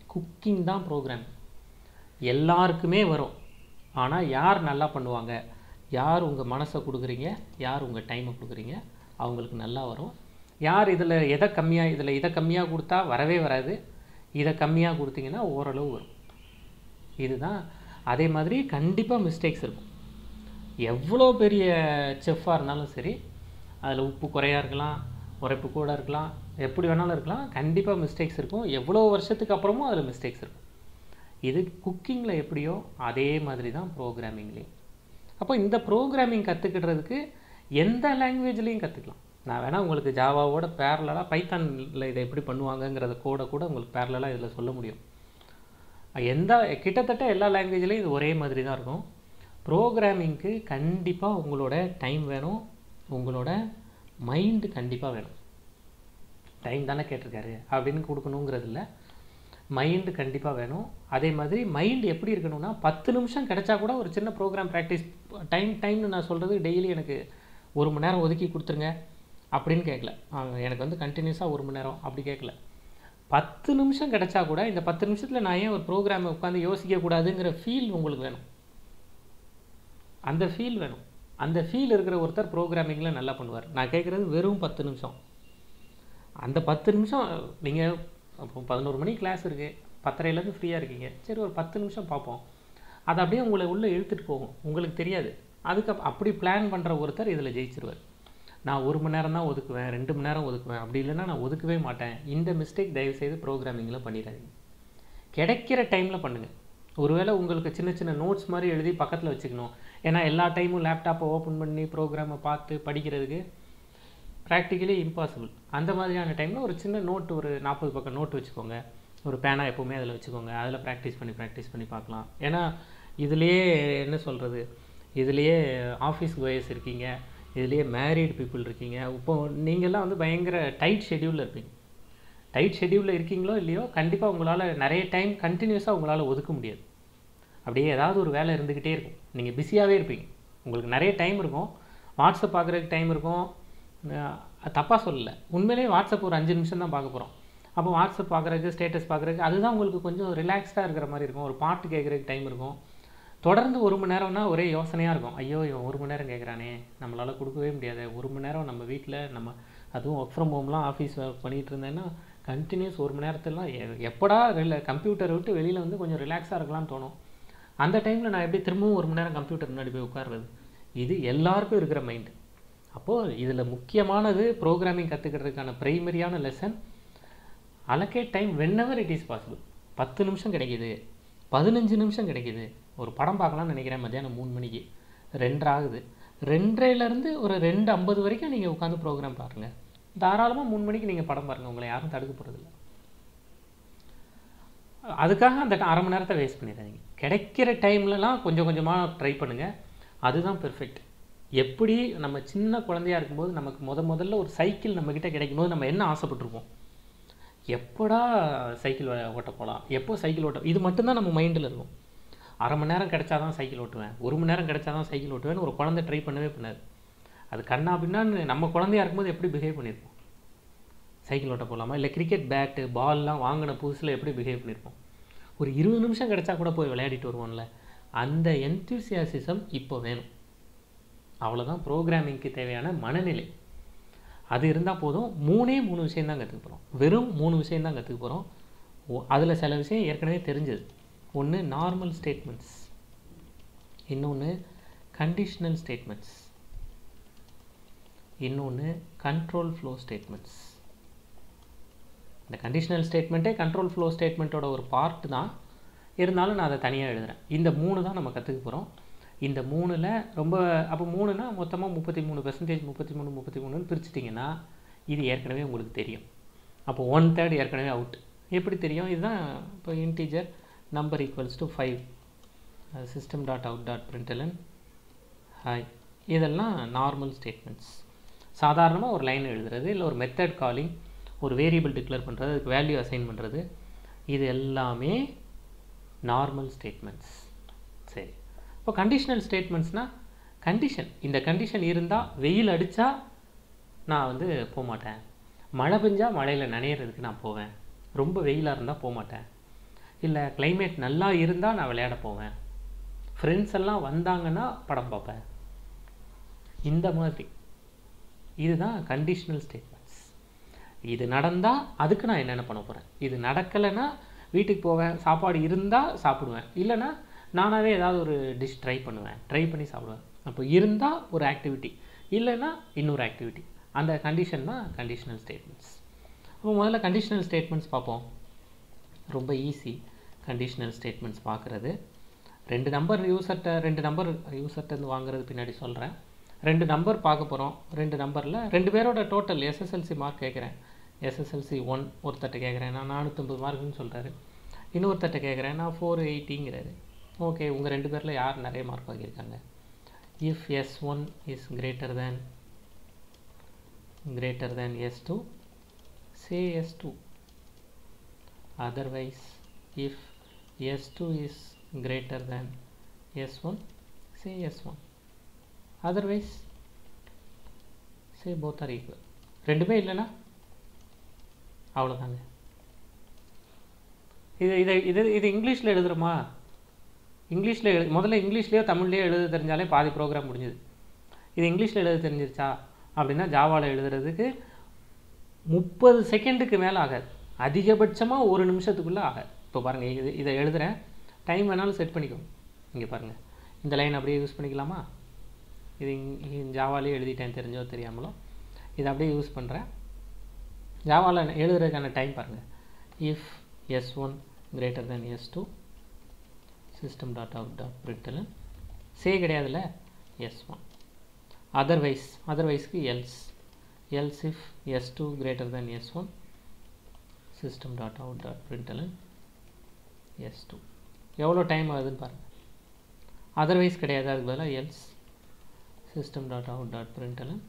Cooking தான் program எல்லாருக்குமே வரும் ஆனால் யார் நல்லா பண்ணுவாங்க யார் உங்கள் மனசை கொடுக்குறீங்க யார் உங்கள் டைமை கொடுக்குறீங்க அவங்களுக்கு நல்லா வரும் யார் இதில் எதை கம்மியாக இதில் இதை கம்மியாக கொடுத்தா வரவே வராது இதை கம்மியாக கொடுத்தீங்கன்னா ஓரளவு வரும் இதுதான் அதே மாதிரி கண்டிப்பாக மிஸ்டேக்ஸ் இருக்கும் எவ்வளோ பெரிய செஃப்பாக இருந்தாலும் சரி அதில் உப்பு குறையா இருக்கலாம் உரைப்பு கூட இருக்கலாம் எப்படி வேணாலும் இருக்கலாம் கண்டிப்பாக மிஸ்டேக்ஸ் இருக்கும் எவ்வளோ வருஷத்துக்கு அப்புறமும் அதில் மிஸ்டேக்ஸ் இருக்கும் இது குக்கிங்கில் எப்படியோ அதே மாதிரி தான் ப்ரோக்ராமிங்லேயும் அப்போ இந்த ப்ரோக்ராமிங் கற்றுக்கிடுறதுக்கு எந்த லாங்குவேஜ்லேயும் கற்றுக்கலாம் நான் வேணால் உங்களுக்கு ஜாவாவோட பேரலாக பைத்தானில் இதை எப்படி பண்ணுவாங்கங்கிறத கோட கூட உங்களுக்கு பேரலாக இதில் சொல்ல முடியும் எந்த கிட்டத்தட்ட எல்லா லாங்குவேஜ்லேயும் இது ஒரே மாதிரி தான் இருக்கும் ப்ரோக்ராமிங்க்கு கண்டிப்பாக உங்களோட டைம் வேணும் உங்களோட மைண்டு கண்டிப்பாக வேணும் டைம் தானே கேட்டிருக்காரு அப்படின்னு கொடுக்கணுங்கிறது இல்லை மைண்டு கண்டிப்பாக வேணும் அதே மாதிரி மைண்டு எப்படி இருக்கணும்னா பத்து நிமிஷம் கிடைச்சா கூட ஒரு சின்ன ப்ரோக்ராம் ப்ராக்டிஸ் டைம் டைம்னு நான் சொல்கிறது டெய்லி எனக்கு ஒரு மணி நேரம் ஒதுக்கி கொடுத்துருங்க அப்படின்னு கேட்கல ஆ, எனக்கு வந்து கண்டினியூஸாக ஒரு மணி நேரம் அப்படி கேட்கல பத்து நிமிஷம் கிடைச்சா கூட இந்த பத்து நிமிஷத்தில் நான் ஏன் ஒரு ப்ரோக்ராமை உட்காந்து யோசிக்கக்கூடாதுங்கிற ஃபீல் உங்களுக்கு வேணும் அந்த ஃபீல் வேணும் அந்த ஃபீல் இருக்கிற ஒருத்தர் ப்ரோக்ராமிங்கில் நல்லா பண்ணுவார் நான் கேட்குறது வெறும் பத்து நிமிஷம் அந்த பத்து நிமிஷம் நீங்கள் அப்போ பதினோரு மணி கிளாஸ் இருக்குது பத்தரைலேருந்து ஃப்ரீயாக இருக்கீங்க சரி ஒரு பத்து நிமிஷம் பார்ப்போம் அது அப்படியே உங்களை உள்ளே இழுத்துட்டு போகும் உங்களுக்கு தெரியாது அதுக்கு அப்~ அப்படி பிளான் பண்ணுற ஒருத்தர் இதில் ஜெயிச்சிருவார் நான் ஒரு மணி நேரம் தான் ஒதுக்குவேன் ரெண்டு மணி நேரம் ஒதுக்குவேன் அப்படி இல்லைன்னா நான் ஒதுக்கவே மாட்டேன் இந்த மிஸ்டேக் தயவுசெய்து ப்ரோக்ராமிங்கில் பண்ணிடாதீங்க கிடைக்கிற டைமில் பண்ணுங்கள் ஒருவேளை உங்களுக்கு சின்ன சின்ன நோட்ஸ் மாதிரி எழுதி பக்கத்தில் வச்சுக்கணும் ஏன்னா எல்லா டைமும் லேப்டாப்பை ஓப்பன் பண்ணி ப்ரோக்ராமை பார்த்து படிக்கிறதுக்கு ப்ராக்டிக்கலி இம்பாசிபிள் அந்த மாதிரியான டைமில் ஒரு சின்ன நோட் ஒரு நாற்பது பக்கம் நோட் வச்சுக்கோங்க ஒரு பேனா எப்போவுமே அதில் வச்சுக்கோங்க அதில் ப்ராக்டிஸ் பண்ணி ப்ராக்டிஸ் பண்ணி பார்க்கலாம் ஏன்னா இதுலேயே என்ன சொல்கிறது இதுலேயே ஆஃபீஸ் கோயர்ஸ் இருக்கீங்க இதுலேயே மேரீடு பீப்புள் இருக்கீங்க இப்போ நீங்கள்லாம் வந்து பயங்கர டைட் ஷெட்யூலில் இருப்பீங்க டைட் ஷெட்யூலில் இருக்கீங்களோ இல்லையோ கண்டிப்பாக உங்களால் நிறைய டைம் கண்டினியூஸாக உங்களால் ஒதுக்க முடியாது அப்படியே ஏதாவது ஒரு வேலை இருந்துக்கிட்டே இருக்கும் நீங்கள் பிஸியாகவே இருப்பீங்க உங்களுக்கு நிறைய டைம் இருக்கும் வாட்ஸ்அப் பார்க்குறதுக்கு டைம் இருக்கும் தப்பாக சொல்லலை உண்மையிலேயே வாட்ஸ்அப் ஒரு அஞ்சு நிமிஷம் தான் பார்க்க போகிறோம் அப்போ வாட்ஸ்அப் பார்க்குறதுக்கு ஸ்டேட்டஸ் பார்க்குறதுக்கு அதுதான் உங்களுக்கு கொஞ்சம் ரிலாக்ஸ்டாக இருக்கிற மாதிரி இருக்கும் ஒரு பாட்டு கேட்குறதுக்கு டைம் இருக்கும் தொடர்ந்து ஒரு மணி நேரம்னா ஒரே யோசனையாக இருக்கும் ஐயோ இவன் ஒரு மணி நேரம் கேட்குறானே நம்மளால் கொடுக்கவே முடியாது ஒரு மணி நேரம் நம்ம வீட்டில் நம்ம அதுவும் ஒர்க் ஃப்ரம் ஹோம்லாம் ஆஃபீஸ் ஒர்க் பண்ணிகிட்டு இருந்தேன்னா கண்டினியூஸ் ஒரு மணி நேரத்துலாம் எ- எப்படா ரில கம்ப்யூட்டரை விட்டு வெளியில் வந்து கொஞ்சம் ரிலாக்ஸாக இருக்கலாம்னு தோணும் அந்த டைமில் நான் எப்படி திரும்பவும் ஒரு மணி நேரம் கம்ப்யூட்டர் முன்னாடி போய் உட்கார்றது இது எல்லாருக்கும் இருக்கிற மைண்டு அப்போது இதில் முக்கியமானது ப்ரோக்ராமிங் கற்றுக்கிறதுக்கான ப்ரைமரியான lesson allocate time whenever it is possible பத்து நிமிஷம் கிடைக்குது பதினஞ்சு நிமிஷம் கிடைக்குது ஒரு படம் பார்க்கலாம்னு நினைக்கிறேன் மத்தியானம் மூணு மணிக்கு ரெண்டரை ஆகுது ரெண்டரைலேருந்து ஒரு ரெண்டு ஐம்பது வரைக்கும் நீங்கள் உட்காந்து ப்ரோக்ராம் பாருங்கள் தாராளமாக மூணு மணிக்கு நீங்கள் படம் பாருங்கள் உங்களை யாரும் தடுக்க போகிறதில்ல அதுக்காக அந்த அரை மணி நேரத்தை வேஸ்ட் பண்ணிடாதீங்க கிடைக்கிற டைம்லலாம் கொஞ்சம் கொஞ்சமாக ட்ரை பண்ணுங்கள் அதுதான் பெர்ஃபெக்ட் எப்படி நம்ம சின்ன குழந்தையா இருக்கும்போது நமக்கு முத முதல்ல ஒரு சைக்கிள் நம்மக்கிட்ட கிடைக்கும்போது நம்ம என்ன ஆசைப்பட்டிருப்போம் எப்படா சைக்கிள் ஓ- ஓட்ட போகலாம் எப்போ சைக்கிள் ஓட்ட இது மட்டும்தான் நம்ம மைண்டில் இருக்கும் அரை மணி நேரம் கிடைச்சாதான் சைக்கிள் ஓட்டுவேன் ஒரு மணி நேரம் கிடைச்சாதான் சைக்கிள் ஓட்டுவேன்னு ஒரு குழந்தை ட்ரை பண்ணவே பண்ணாது அது கண்ணா பின்னான்னு நம்ம குழந்தையா இருக்கும்போது எப்படி பிஹேவ் பண்ணியிருப்போம் சைக்கிள் ஓட்ட போகலாமா இல்லை கிரிக்கெட் பேட்டு பால்லாம் வாங்கின புதுசில் எப்படி பிஹேவ் பண்ணியிருப்போம் ஒரு இருபது நிமிஷம் கிடைச்சா கூட போய் விளையாடிட்டு வருவோம்ல அந்த என்தூசியாசிசம் இப்போ வேணும் அவ்வளோதான் ப்ரோக்ராமிங்க்கு தேவையான மனநிலை அது இருந்தால் போதும் மூணே மூணு விஷயம் தான் கற்றுக்க போகிறோம் வெறும் மூணு விஷயம் தான் கற்றுக்க போகிறோம் அதில் சில விஷயம் ஏற்கனவே தெரிஞ்சது ஒன்று நார்மல் ஸ்டேட்மெண்ட்ஸ் இன்னொன்று கண்டிஷனல் ஸ்டேட்மெண்ட்ஸ் இன்னொன்று கண்ட்ரோல் ஃப்ளோ ஸ்டேட்மெண்ட்ஸ் இந்த கண்டிஷனல் ஸ்டேட்மெண்ட்டே கண்ட்ரோல் ஃப்ளோ ஸ்டேட்மெண்ட்டோட ஒரு பார்ட் தான் இருந்தாலும் நான் அதை தனியாக எழுதுறேன் இந்த மூணு தான் நம்ம கற்றுக்க போகிறோம் இந்த மூணில் ரொம்ப அப்போ மூணுனா மொத்தமாக முப்பத்தி மூணு பெர்சன்டேஜ் முப்பத்தி மூணு முப்பத்தி மூணுன்னு பிரிச்சிட்டிங்கன்னா இது ஏற்கனவே உங்களுக்கு தெரியும் அப்போ ஒன் தேர்ட் ஏற்கனவே அவுட் எப்படி தெரியும் இதுதான் இப்போ integer number equals to five system dot out dot println hi இதெல்லாம் நார்மல் ஸ்டேட்மெண்ட்ஸ் சாதாரணமாக ஒரு லைன் எழுதுறது இல்லை ஒரு மெத்தட் காலிங் ஒரு வேரியபிள் டிக்ளேர் பண்ணுறது அதுக்கு வேல்யூ அசைன் பண்ணுறது இது எல்லாமே நார்மல் ஸ்டேட்மெண்ட்ஸ் சரி இப்போ கண்டிஷனல் ஸ்டேட்மெண்ட்ஸ்னால் கண்டிஷன் இந்த கண்டிஷன் இருந்தால் வெயில் அடித்தா நான் வந்து போக மாட்டேன் மழை பெஞ்சா மழையில் நனையிறதுக்கு நான் போவேன் ரொம்ப வெயிலாக இருந்தால் போக மாட்டேன் இல்லை climate நல்லா இருந்தால் நான் விளையாட போவேன் ஃப்ரெண்ட்ஸ் எல்லாம் வந்தாங்கன்னா படம் பார்ப்பேன் இந்த மாதிரி இதுதான் கண்டிஷனல் ஸ்டேட்மெண்ட்ஸ் இது நடந்தால் அதுக்கு நான் என்னென்ன பண்ண போகிறேன் இது நடக்கலைன்னா வீட்டுக்கு போவேன் சாப்பாடு இருந்தால் சாப்பிடுவேன் இல்லைன்னா நானாகவே ஏதாவது ஒரு டிஷ் ட்ரை பண்ணுவேன் ட்ரை பண்ணி சாப்பிடுவேன் அப்போ இருந்தால் ஒரு ஆக்டிவிட்டி இல்லைன்னா இன்னொரு ஆக்டிவிட்டி அந்த கண்டிஷன் தான் கண்டிஷனல் ஸ்டேட்மெண்ட்ஸ் அப்போ முதல்ல கண்டிஷனல் ஸ்டேட்மெண்ட்ஸ் பார்ப்போம் ரொம்ப ஈஸி கண்டிஷனல் ஸ்டேட்மெண்ட்ஸ் பார்க்குறது ரெண்டு நம்பர் யூசர்கிட்ட ரெண்டு நம்பர் யூசர்கிட்டருந்து வாங்குறது பின்னாடி சொல்கிறேன் ரெண்டு நம்பர் பார்க்க போகிறோம் ரெண்டு நம்பரில் ரெண்டு பேரோட டோட்டல் எஸ்எஸ்எல்சி மார்க் கேட்குறேன் எஸ்எஸ்எல்சி ஒன் ஒருத்தட்ட கேட்குறேன் நான் நானூற்றம்பது மார்க்குன்னு சொல்கிறாரு இன்னொருத்தட்ட கேட்குறேன் நான் ஃபோர் எயிட்டிங்கிறாரு ஓகே உங்கள் ரெண்டு பேரில் யார் நிறைய மார்க் வாங்கியிருக்காங்க if S one is greater than greater than S two say s2 otherwise if s2 is greater than s1 say s1 otherwise say both are equal ரெண்டுமே இல்லைன்னா அவ்வளோதாங்க இது இதை இது இது இங்கிலீஷில் எழுதுகிறோமா இங்கிலீஷில் எழு முதல்ல இங்கிலீஷ்லேயோ தமிழ்லேயோ எழுத தெரிஞ்சாலே பாதி ப்ரோக்ராம் முடிஞ்சுது இது இங்கிலீஷில் எழுத தெரிஞ்சிருச்சா அப்படின்னா ஜாவாவில் எழுதுறதுக்கு முப்பது செகண்டுக்கு மேலே ஆகாது அதிகபட்சமாக ஒரு நிமிஷத்துக்குள்ளே ஆகாது இப்போ பாருங்கள் இது இதை எழுதுகிறேன் டைம் வேணாலும் செட் பண்ணிக்கோங்க இங்கே பாருங்கள் இந்த லைன் அப்படியே யூஸ் பண்ணிக்கலாமா இது ஜாவாலே எழுதிட்டேன் தெரிஞ்சோ தெரியாமலோ இதை அப்படியே யூஸ் பண்ணுறேன் ஜாவாவில் எழுதுறதுக்கான டைம் பாருங்கள் if S one greater then S two system dot out dot println say கிடையாதுல்ல எஸ் ஒன் அதர்வைஸ் அதர்வைஸ்க்கு else else if s2 greater than s1 system dot out dot println s2 எவ்வளோ time ஆகுதுன்னு பாருங்கள் otherwise கிடையாது அதுக்கு பதிலாக else system dot out dot println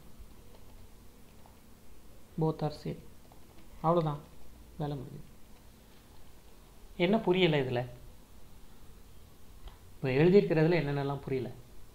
both are same அவ்வளோதான் வேலை முடியுது என்ன புரியலை இதில் இப்போ எழுதியிருக்கிறதுல என்னென்னலாம் புரியல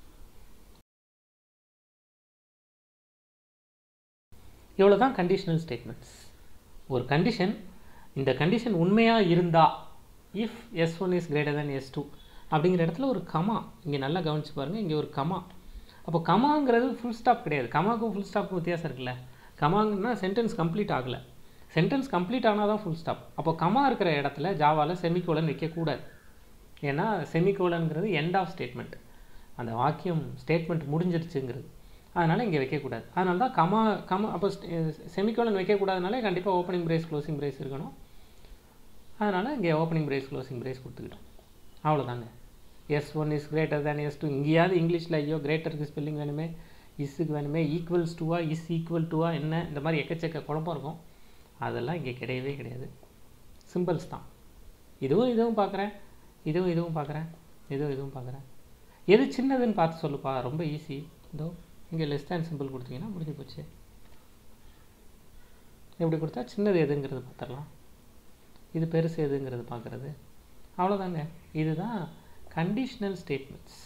இவ்வளோ தான் கண்டிஷனல் ஸ்டேட்மெண்ட்ஸ் ஒரு கண்டிஷன் இந்த கண்டிஷன் உண்மையாக இருந்தால் if S one is greater then S two அப்படிங்கிற இடத்துல ஒரு கமா இங்கே நல்லா கவனிச்சு பாருங்கள் இங்கே ஒரு கமா அப்போ கமாங்கிறது ஃபுல் ஸ்டாப் கிடையாது கமாக்கும் ஃபுல் ஸ்டாப்புக்கும் வித்தியாசம் இருக்குல்ல கமாங்கன்னா சென்டென்ஸ் கம்ப்ளீட் ஆகலை சென்டென்ஸ் கம்ப்ளீட் ஆனால் தான் ஃபுல் ஸ்டாப் அப்போ கமா இருக்கிற இடத்துல ஜாவாவில் செமிகோலன் வைக்கக்கூடாது ஏன்னா செமிகோலன்கிறது எண்ட் ஆஃப் ஸ்டேட்மெண்ட் அந்த வாக்கியம் ஸ்டேட்மெண்ட் முடிஞ்சிருச்சுங்கிறது அதனால் இங்கே வைக்கக்கூடாது அதனால தான் கமா கமா அப்போ செமிகோலன் வைக்கக்கூடாதுனாலே கண்டிப்பாக ஓப்பனிங் பிரேஸ் க்ளோசிங் பிரேஸ் இருக்கணும் அதனால் இங்கே ஓப்பனிங் பிரேஸ் க்ளோசிங் பிரேஸ் கொடுத்துக்கிட்டோம் அவ்வளோதாங்க S one is greater than S two இங்கேயாவது இங்கிலீஷில் ஐயோ கிரேட்டருக்கு ஸ்பெல்லிங் வேணுமே இஸ்ஸுக்கு வேணுமே ஈக்குவல்ஸ் டூவா இஸ் ஈக்குவல் டூவா என்ன இந்த மாதிரி எக்கச்சக்க குழப்பம் இருக்கும் அதெல்லாம் இங்கே கிடையவே கிடையாது சிம்பிள்ஸ் தான் இதுவும் இதுவும் பார்க்குறேன் இதுவும் இதுவும் பார்க்குறேன் இதுவும் இதுவும் பார்க்குறேன் எது சின்னதுன்னு பார்த்து சொல்லுப்பா ரொம்ப ஈஸி இதோ இங்கே லெஸ் தேன் சிம்பிள் கொடுத்தீங்கன்னா முடிஞ்சு போச்சு எப்படி கொடுத்தா சின்னது எதுங்கிறது பார்த்துடலாம் இது பெருசு எதுங்கிறது பார்க்குறது அவ்வளோதாங்க இதுதான் கண்டிஷ்னல் ஸ்டேட்மெண்ட்ஸ்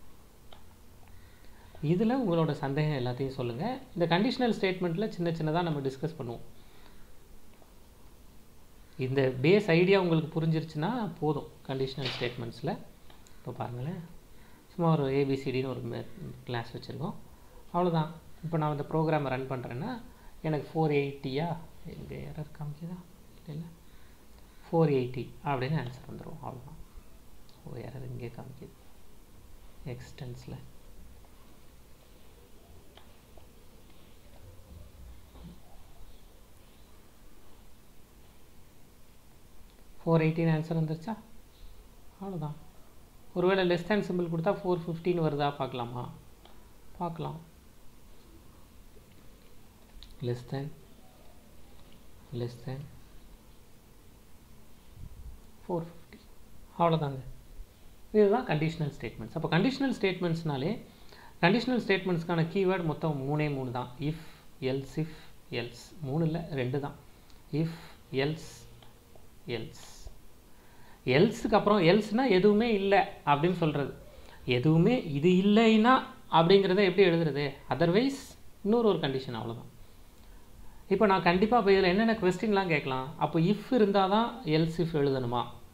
இதில் உங்களோட சந்தேகம் எல்லாத்தையும் சொல்லுங்கள் இந்த கண்டிஷ்னல் ஸ்டேட்மெண்ட்டில் சின்ன சின்னதாக நம்ம டிஸ்கஸ் பண்ணுவோம் இந்த பேஸ் ஐடியா உங்களுக்கு புரிஞ்சிருச்சுன்னா போதும் கண்டிஷ்னல் ஸ்டேட்மெண்ட்ஸில் இப்போ பாருங்களேன் சும்மா ஒரு ஏபிசிடின்னு ஒரு கிளாஸ் வச்சுருக்கோம் அவ்வளோதான் இப்போ நான் இந்த ப்ரோக்ராமை ரன் பண்ணுறேன்னா எனக்கு ஃபோர் எயிட்டியா எங்கே எரர் காமிக்குதா இல்லை ஃபோர் எயிட்டி அப்படின்னு ஆன்சர் வந்துடும் அவ்வளோதான் ஓ எரர் இங்கே காமிக்குது எக்ஸ்டென்ஸில் ஃபோர் எயிட்டின்னு ஆன்சர் வந்துருச்சா அவ்வளோதான் ஒருவேளை லெஸ் தேன் சிம்பிள் கொடுத்தா ஃபோர் ஃபிஃப்டின்னு வருதா பார்க்கலாமா பார்க்கலாம் less than less than four fifty அவ்வளோதாங்க இதுதான் கண்டிஷனல் ஸ்டேட்மெண்ட்ஸ் அப்போ கண்டிஷனல் ஸ்டேட்மெண்ட்ஸ்னாலே கண்டிஷனல் ஸ்டேட்மெண்ட்ஸ்க்கான கீவேர்டு மொத்தம் மூணே மூணு தான் இஃப் எல்ஸ் இஃப் எல்ஸ் மூணு இல்லை ரெண்டு தான் இஃப் எல்ஸ் எல்ஸ் எல்ஸுக்கு அப்புறம் எல்ஸ்னால் எதுவுமே இல்லை அப்படின்னு சொல்கிறது எதுவுமே இது இல்லைன்னா அப்படிங்கிறத எப்படி எழுதுறது அதர்வைஸ் இன்னொரு ஒரு கண்டிஷன் அவ்வளோதான் இப்போ நான் கண்டிப்பாக இப்போ இதில் என்னென்ன கொஸ்டின்லாம் கேட்கலாம் அப்போ இஃப் இருந்தால் தான் எல்ஸ் இஃப் எழுதணுமா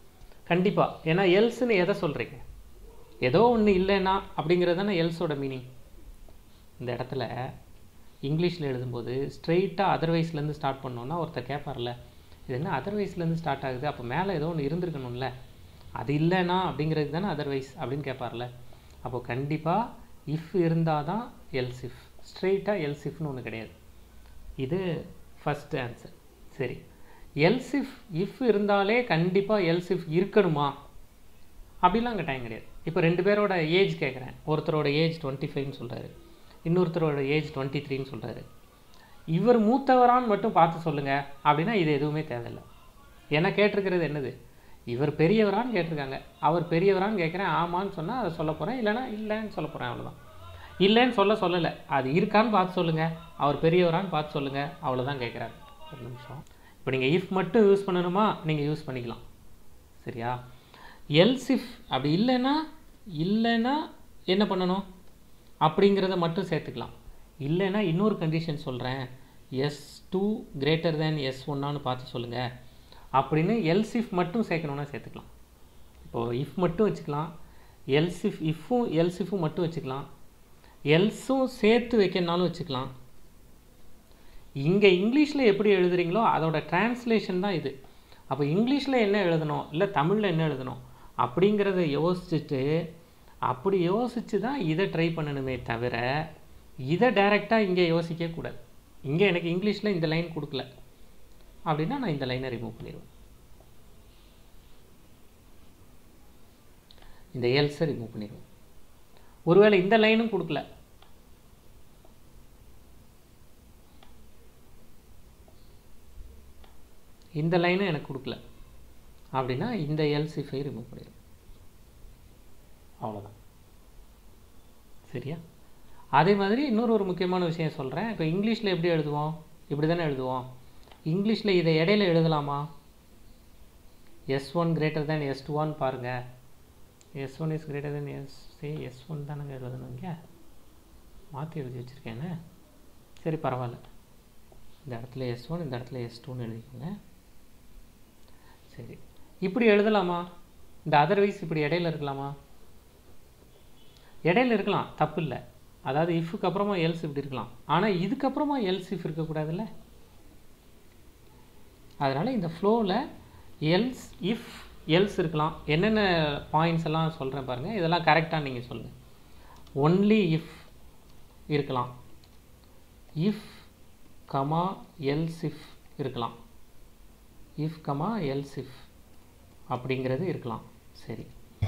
கண்டிப்பாக ஏன்னா எல்ஸ்னு எதை சொல்கிறீங்க ஏதோ ஒன்று இல்லைன்னா அப்படிங்கிறது தானே எல்ஸோட மீனிங் இந்த இடத்துல இங்கிலீஷில் எழுதும்போது ஸ்ட்ரெயிட்டாக அதர்வைஸ்லேருந்து ஸ்டார்ட் பண்ணோன்னா ஒருத்தர் கேட்பார்ல இது என்ன அதர்வைஸ்லேருந்து ஸ்டார்ட் ஆகுது அப்போ மேலே ஏதோ ஒன்று இருந்திருக்கணும்ல அது இல்லைனா அப்படிங்கிறது தானே அதர்வைஸ் அப்படின்னு கேட்பார்ல அப்போ கண்டிப்பாக இஃப் இருந்தால் தான் எல்ஸ் இஃப் ஸ்ட்ரெயிட்டாக எல்ஸ் இஃப்னு ஒன்று கிடையாது இது ஃபஸ்ட் ஆன்சர் சரி எல்ஸ் இஃப் இஃப் இருந்தாலே கண்டிப்பாக எல்ஸ் இஃப் இருக்கணுமா அப்படிலாம் அங்கே டைம் கிடையாது இப்போ ரெண்டு பேரோட ஏஜ் கேட்குறேன் ஒருத்தரோட ஏஜ் டுவெண்ட்டி ஃபைவ்னு சொல்கிறாரு இன்னொருத்தரோட ஏஜ் டுவெண்ட்டி த்ரீன்னு சொல்கிறாரு இவர் மூத்தவரான்னு மட்டும் பார்த்து சொல்லுங்கள் அப்படின்னா இது எதுவுமே தேவையில்லை ஏன்னா கேட்டிருக்கிறது என்னது இவர் பெரியவரான்னு கேட்டிருக்காங்க அவர் பெரியவரான்னு கேட்குறேன் ஆமான்னு சொன்னால் அதை சொல்ல போகிறேன் இல்லைன்னா இல்லைன்னு சொல்ல போகிறேன் அவ்வளோதான் இல்லைன்னு சொல்ல சொல்லலை அது இருக்கான்னு பார்த்து சொல்லுங்கள் அவர் பெரியவரான்னு பார்த்து சொல்லுங்கள் அவ்வளோதான் கேட்குறாரு ஒரு நிமிஷம் இப்போ நீங்கள் இஃப் மட்டும் யூஸ் பண்ணணுமா நீங்கள் யூஸ் பண்ணிக்கலாம் சரியா எல்ஸ் இஃப் அப்படி இல்லைன்னா இல்லைன்னா என்ன பண்ணணும் அப்படிங்கிறத மட்டும் சேர்த்துக்கலாம் இல்லைன்னா இன்னொரு கண்டிஷன் சொல்கிறேன் S two greater than S ஒன்னான்னு பார்த்து சொல்லுங்கள் அப்படின்னு எல்ஸ் இஃப் மட்டும் சேர்க்கணுன்னா சேர்த்துக்கலாம் இப்போது இஃப் மட்டும் வச்சுக்கலாம் எல்ஸ் இஃப் இஃப்பும் எல்ஸ் இஃப்பும் மட்டும் வச்சுக்கலாம் எல்ஸும் சேர்த்து வைக்கணுனாலும் வச்சுக்கலாம் இங்கே இங்கிலீஷில் எப்படி எழுதுறீங்களோ அதோட டிரான்ஸ்லேஷன் தான் இது அப்போ இங்கிலீஷில் என்ன எழுதணும் இல்லை தமிழில் என்ன எழுதணும் அப்படிங்கிறத யோசிச்சுட்டு அப்படி யோசித்து தான் இதை ட்ரை பண்ணணுமே தவிர இதை டைரெக்டாக இங்கே யோசிக்கக்கூடாது இங்கே எனக்கு இங்கிலீஷில் இந்த லைன் கொடுக்கல அப்படின்னா நான் இந்த லைனை ரிமூவ் பண்ணிடுவேன் இந்த எல்ஸை ரிமூவ் பண்ணிடுவேன் ஒருவேளை இந்த லைனும் கொடுக்கல இந்த லைனும் எனக்கு கொடுக்கல அப்படின்னா இந்த எல்சிஃபை ரிமூவ் பண்ணிடுவேன் அவ்வளோதான் சரியா அதே மாதிரி இன்னொரு ஒரு முக்கியமான விஷயம் சொல்கிறேன் இப்போ இங்கிலீஷில் எப்படி எழுதுவோம் இப்படி தானே எழுதுவோம் இங்கிலீஷில் இதை இடையில எழுதலாமா S one greater than S டூவான்னு பாருங்கள் S one is greater then S say S one தானங்க எழுதணும் இங்கே மாற்றி எழுதி வச்சுருக்கேன்னு சரி பரவாயில்ல இந்த இடத்துல எஸ் ஒன் இந்த இடத்துல எஸ் டூன்னு எழுதிக்கோங்க சரி இப்படி எழுதலாமா இந்த அதர்வைஸ் இப்படி இடையில இருக்கலாமா இடையில இருக்கலாம் தப்பு இல்லை அதாவது இஃப்க்கு அப்புறமா எல்ஸ் இப்படி இருக்கலாம் ஆனால் இதுக்கப்புறமா எல்ஸ் இஃப் இருக்கக்கூடாதுல்ல அதனால் இந்த ஃப்ளோவில் எல்ஸ் இஃப் எல்ஸ் இருக்கலாம் என்னென்ன பாயிண்ட்ஸ் எல்லாம் சொல்கிறேன் பாருங்கள் இதெல்லாம் கரெக்டாக நீங்கள் சொல்லுங்கள் ஒன்லி இஃப் இருக்கலாம் இஃப் கமா எல்ஸ் இஃப் இருக்கலாம் இஃப் கமா எல்ஸ் இஃப் அப்படிங்கிறது இருக்கலாம் சரி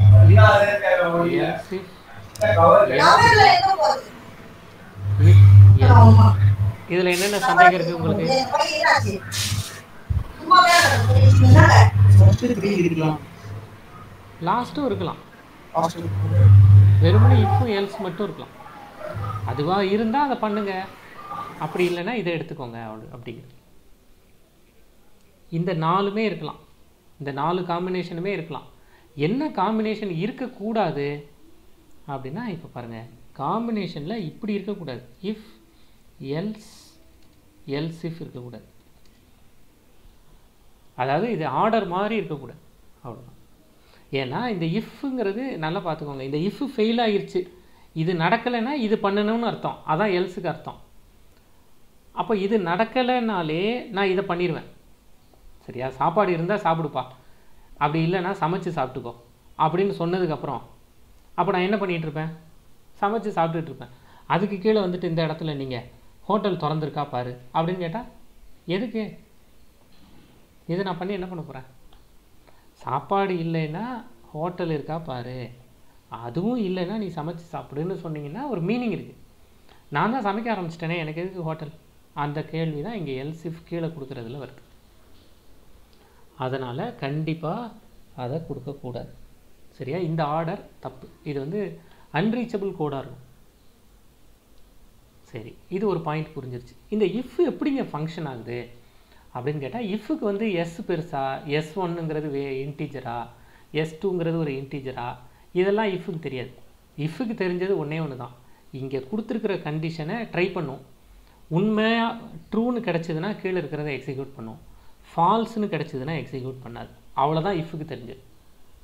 எல்ஸ் இஃப் கவர்ல எங்க போகுது இஃப் இதில் என்னென்ன சந்தேகம் இருக்குது உங்களுக்கு என் பையன் என்னாச்சு? சும்மா வேலை நடக்குது. ஃபர்ஸ்ட் த்ரீ இருக்கலாம் லாஸ்ட்டும் இருக்கலாம் லாஸ்ட் வெறுமனே இஃப்பும் எல்ஸ் மட்டும் இருக்கலாம் அதுவாக இருந்தால் அதை பண்ணுங்க அப்படி இல்லைன்னா இதை எடுத்துக்கோங்க அவ்வளோ அப்படிங்கிறது இந்த நாலுமே இருக்கலாம் இந்த நாலு காம்பினேஷனுமே இருக்கலாம் என்ன காம்பினேஷன் இருக்கக்கூடாது அப்படின்னா இப்போ பாருங்கள் காம்பினேஷனில் இப்படி இருக்கக்கூடாது இஃப் எல்ஸ் எல்ஸ் இஃப் இருக்கக்கூடாது அதாவது இது ஆர்டர் மாதிரி இருக்கக்கூடாது அவ்வளோதான் ஏன்னா இந்த இஃப்ங்கிறது நல்லா பார்த்துக்கோங்க இந்த இஃப் ஃபெயில் ஆகிருச்சு இது நடக்கலைன்னா இது பண்ணணும்னு அர்த்தம் அதான் எல்ஸுக்கு அர்த்தம் அப்போ இது நடக்கலைனாலே நான் இதை பண்ணிடுவேன் சரியா சாப்பாடு இருந்தால் சாப்பிடுப்பா அப்படி இல்லைன்னா சமைச்சு சாப்பிட்டுக்கோ அப்படின்னு சொன்னதுக்கப்புறம் அப்போ நான் என்ன பண்ணிகிட்டு இருப்பேன் சமைச்சு சாப்பிட்டுட்டு இருப்பேன் அதுக்கு கீழே வந்துட்டு இந்த இடத்துல நீங்கள் ஹோட்டல் திறந்துருக்கா பாரு அப்படின்னு கேட்டால் எதுக்கு இது நான் பண்ணி என்ன பண்ண போகிறேன் சாப்பாடு இல்லைன்னா ஹோட்டல் இருக்கா பாரு அதுவும் இல்லைன்னா நீ சமைச்சு சாப்பிடுன்னு சொன்னீங்கன்னா ஒரு மீனிங் இருக்குது நான் தான் சமைக்க ஆரம்பிச்சிட்டேனே எனக்கு எதுக்கு ஹோட்டல் அந்த கேள்வி தான் இங்கே எல்சிஃப் கீழே கொடுக்குறதுல வருது அதனால் கண்டிப்பாக அதை கொடுக்கக்கூடாது சரியா இந்த ஆர்டர் தப்பு இது வந்து அன்ரீச்சபிள் கோடாக இருக்கும் சரி இது ஒரு பாயிண்ட் புரிஞ்சிருச்சு இந்த இஃப் எப்படிங்க ஃபங்க்ஷன் ஆகுது அப்படின்னு கேட்டால் இஃப்க்கு வந்து எஸ் பெருசா எஸ் ஒன்னுங்கிறது வே இன்டீஜரா எஸ் டூங்கிறது ஒரு இன்டீஜரா இதெல்லாம் இஃப்க்கு தெரியாது இஃப்க்கு தெரிஞ்சது ஒன்றே ஒன்று தான் இங்கே கொடுத்துருக்கிற கண்டிஷனை ட்ரை பண்ணும் உண்மையாக ட்ரூன்னு கிடச்சிதுன்னா கீழே இருக்கிறத எக்ஸிக்யூட் பண்ணும் ஃபால்ஸ்னு கிடச்சிதுன்னா எக்ஸிக்யூட் பண்ணாது அவ்வளோதான் இஃப்க்கு தெரிஞ்சது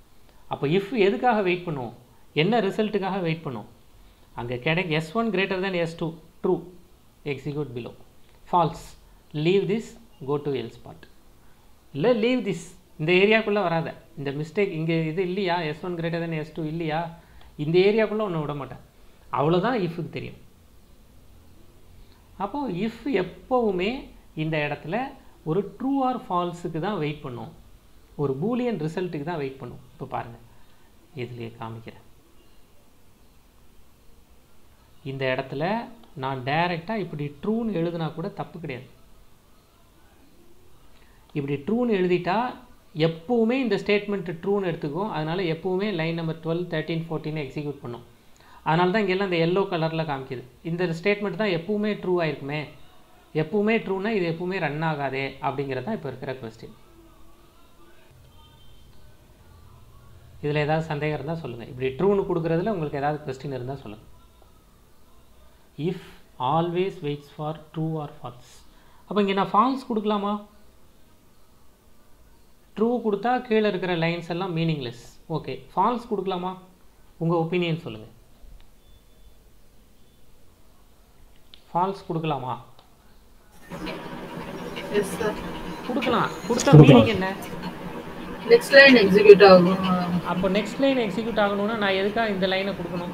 அப்போ இஃப் எதுக்காக வெயிட் பண்ணுவோம் என்ன ரிசல்ட்டுக்காக வெயிட் பண்ணுவோம் அங்கே கிடைக்க S one greater than S two true execute below false leave this go to else ஸ்பாட் இல்லை லீவ் திஸ் இந்த ஏரியாக்குள்ளே வராத இந்த மிஸ்டேக் இங்கே இது இல்லையா S one greater than S two இல்லையா இந்த ஏரியாக்குள்ளே ஒன்று விட மாட்டேன் அவ்வளோதான் இஃப்க்கு தெரியும் அப்போ இஃப் எப்போவுமே இந்த இடத்துல ஒரு ட்ரூ ஆர் ஃபால்ஸுக்கு தான் வெயிட் பண்ணும் ஒரு பூலியன் ரிசல்ட்டுக்கு தான் வெயிட் பண்ணும் இப்போ பாருங்கள் இதுலேயே காமிக்கிறேன் இந்த இடத்துல நான் டைரெக்டாக இப்படி ட்ரூன்னு எழுதுனா கூட தப்பு கிடையாது இப்படி ட்ரூன்னு எழுதிட்டா எப்போவுமே இந்த ஸ்டேட்மெண்ட் ட்ரூன்னு எடுத்துக்கும் அதனால் எப்போவுமே line number twelve thirteen fourteen execute பண்ணும் அதனால தான் இங்கெல்லாம் இந்த எல்லோ கலரில் காமிக்குது இந்த ஸ்டேட்மெண்ட் தான் எப்பவுமே ட்ரூ ஆயிருக்குமே எப்பவுமே ட்ரூனா இது எப்பவுமே ரன் ஆகாதே அப்படிங்கிறது தான் இப்போ இருக்கிற கொஸ்டின் இதில் ஏதாவது சந்தேகம் இருந்தால் சொல்லுங்கள் இப்படி ட்ரூன்னு கொடுக்குறதுல உங்களுக்கு ஏதாவது கொஸ்டின் இருந்தால் சொல்லுங்கள் if always waits for true or false அப்போ இங்கே நான் ஃபால்ஸ் கொடுக்கலாமா ட்ரூ கொடுத்தா கீழே இருக்கிற லைன்ஸ் எல்லாம் மீனிங்லெஸ் ஓகே ஃபால்ஸ் கொடுக்கலாமா உங்கள் ஒப்பீனியன் சொல்லுங்கள் ஃபால்ஸ் கொடுக்கலாமா எஸ் சார் கொடுக்கலாம் கொடுத்தா மீனிங் என்ன நெக்ஸ்ட் லைன் எக்ஸிக்யூட் ஆகும் அப்போ நெக்ஸ்ட் லைன் எக்ஸிக்யூட் ஆகணும்னா நான் எதுக்காக இந்த லைனை கொடுக்கணும்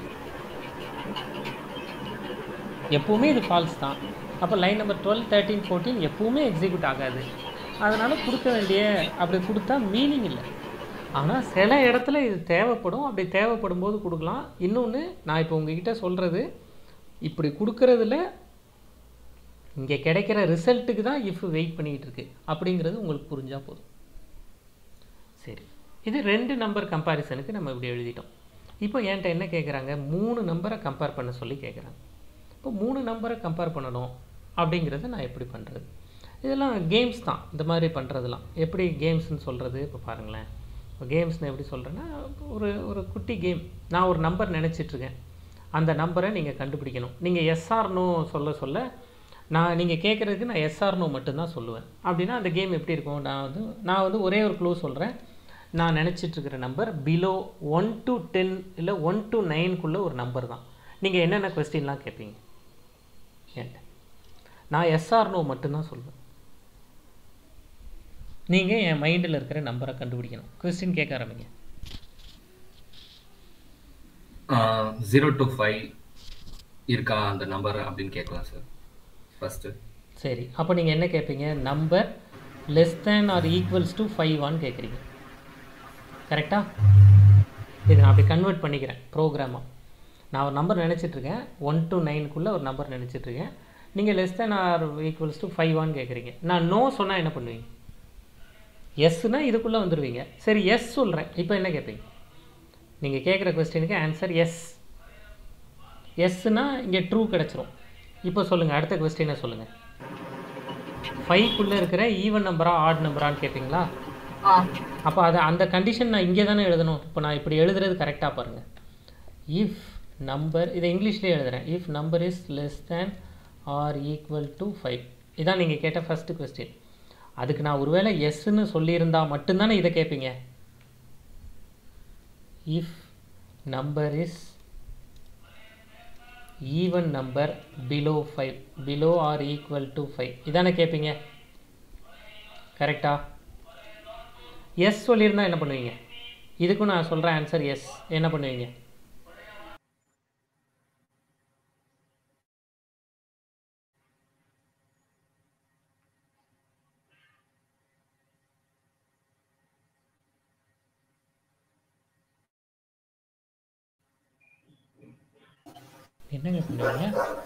எப்பவுமே இது ஃபால்ஸ் தான் அப்போ line number twelve thirteen fourteen எப்பவுமே எக்ஸிக்யூட் ஆகாது அதனால் கொடுக்க வேண்டிய அப்படி கொடுத்தா மீனிங் இல்லை ஆனால் சில இடத்துல இது தேவைப்படும் அப்படி தேவைப்படும் போது கொடுக்கலாம் இன்னொன்று நான் இப்போ உங்ககிட்ட சொல்கிறது இப்படி கொடுக்கறதுல இங்கே கிடைக்கிற ரிசல்ட்டுக்கு தான் இஃப் வெயிட் பண்ணிக்கிட்டு இருக்கு அப்படிங்கிறது உங்களுக்கு புரிஞ்சால் போதும் சரி இது ரெண்டு நம்பர் கம்பேரிசனுக்கு நம்ம இப்படி எழுதிட்டோம் இப்போ என்கிட்ட என்ன கேட்குறாங்க மூணு நம்பரை கம்பேர் பண்ண சொல்லி கேட்குறாங்க இப்போ மூணு நம்பரை கம்பேர் பண்ணணும் அப்படிங்கிறத நான் எப்படி பண்ணுறது இதெல்லாம் கேம்ஸ் தான் இந்த மாதிரி பண்ணுறதுலாம் எப்படி கேம்ஸ்னு சொல்கிறது இப்போ பாருங்களேன் இப்போ கேம்ஸ்னு எப்படி சொல்கிறேன்னா ஒரு ஒரு குட்டி கேம் நான் ஒரு நம்பர் நினச்சிட்ருக்கேன் அந்த நம்பரை நீங்கள் கண்டுபிடிக்கணும் நீங்கள் எஸ்ஆர்னோ சொல்ல சொல்ல நான் நீங்கள் கேட்குறதுக்கு நான் எஸ்ஆர்னோ மட்டும்தான் சொல்லுவேன் அப்படின்னா அந்த கேம் எப்படி இருக்கும் நான் வந்து நான் வந்து ஒரே ஒரு க்ளூ சொல்கிறேன் நான் நினச்சிட்டு இருக்கிற number below one to ten இல்லை ஒன் டு நைனுக்குள்ளே ஒரு நம்பர் தான் நீங்கள் என்னென்ன கொஸ்டின்லாம் கேட்பீங்க என்கிட்ட நான் எஸ்ஆர்னோ மட்டும்தான் சொல்லுவேன் நீங்கள் என் மைண்டில் இருக்கிற நம்பரை கண்டுபிடிக்கணும் கொஸ்டின் கேட்க ஆரம்பிங்க ஜீரோ டு ஃபைவ் இருக்கா அந்த நம்பர் அப்படின்னு கேட்கலாம் சார் ஃபஸ்ட்டு சரி அப்போ நீங்கள் என்ன கேட்பீங்க number less than or equals to five one கேட்குறீங்க கரெக்டாக இது நான் அப்படி கன்வெர்ட் பண்ணிக்கிறேன் ப்ரோக்ராமாக நான் ஒரு நம்பர் நினச்சிட்ருக்கேன் ஒன் டு நைனுக்குள்ளே ஒரு நம்பர் நினச்சிட்ருக்கேன் நீங்கள் less than or equals to five one கேட்குறீங்க நான் நோ சொன்னால் என்ன பண்ணுவீங்க எஸ்னா இதுக்குள்ளே வந்துடுவீங்க சரி எஸ் சொல்கிறேன் இப்போ என்ன கேட்பீங்க நீங்கள் கேட்குற கொஸ்டினுக்கு ஆன்சர் எஸ் எஸ்னா இங்கே ட்ரூ கிடச்சிரும் இப்போ சொல்லுங்கள் அடுத்த கொஸ்டினை சொல்லுங்கள் ஃபைவ்க்குள்ளே இருக்கிற ஈவன் நம்பரா ஆட் நம்பரான்னு கேட்பீங்களா ஆ அப்போ அது அந்த கண்டிஷன் நான் இங்கே தானே எழுதணும் இப்போ நான் இப்படி எழுதுறது கரெக்டாக பாருங்கள் இஃப் நம்பர் இதை இங்கிலீஷ்லேயே எழுதுறேன் if number is less than or equal to five இதான் நீங்கள் கேட்ட ஃபஸ்ட்டு கொஸ்டின் அதுக்கு நான் ஒருவேளை எஸ்ன்னு சொல்லியிருந்தா மட்டும்தானே இதை கேட்பீங்க if number is even number below five below or equal to five இதானே கேட்பீங்க கரெக்டா எஸ் சொல்லியிருந்தா என்ன பண்ணுவீங்க இதுக்கும் நான் சொல்கிற ஆன்சர் எஸ் என்ன பண்ணுவீங்க என்னங்க பண்ணுவீங்க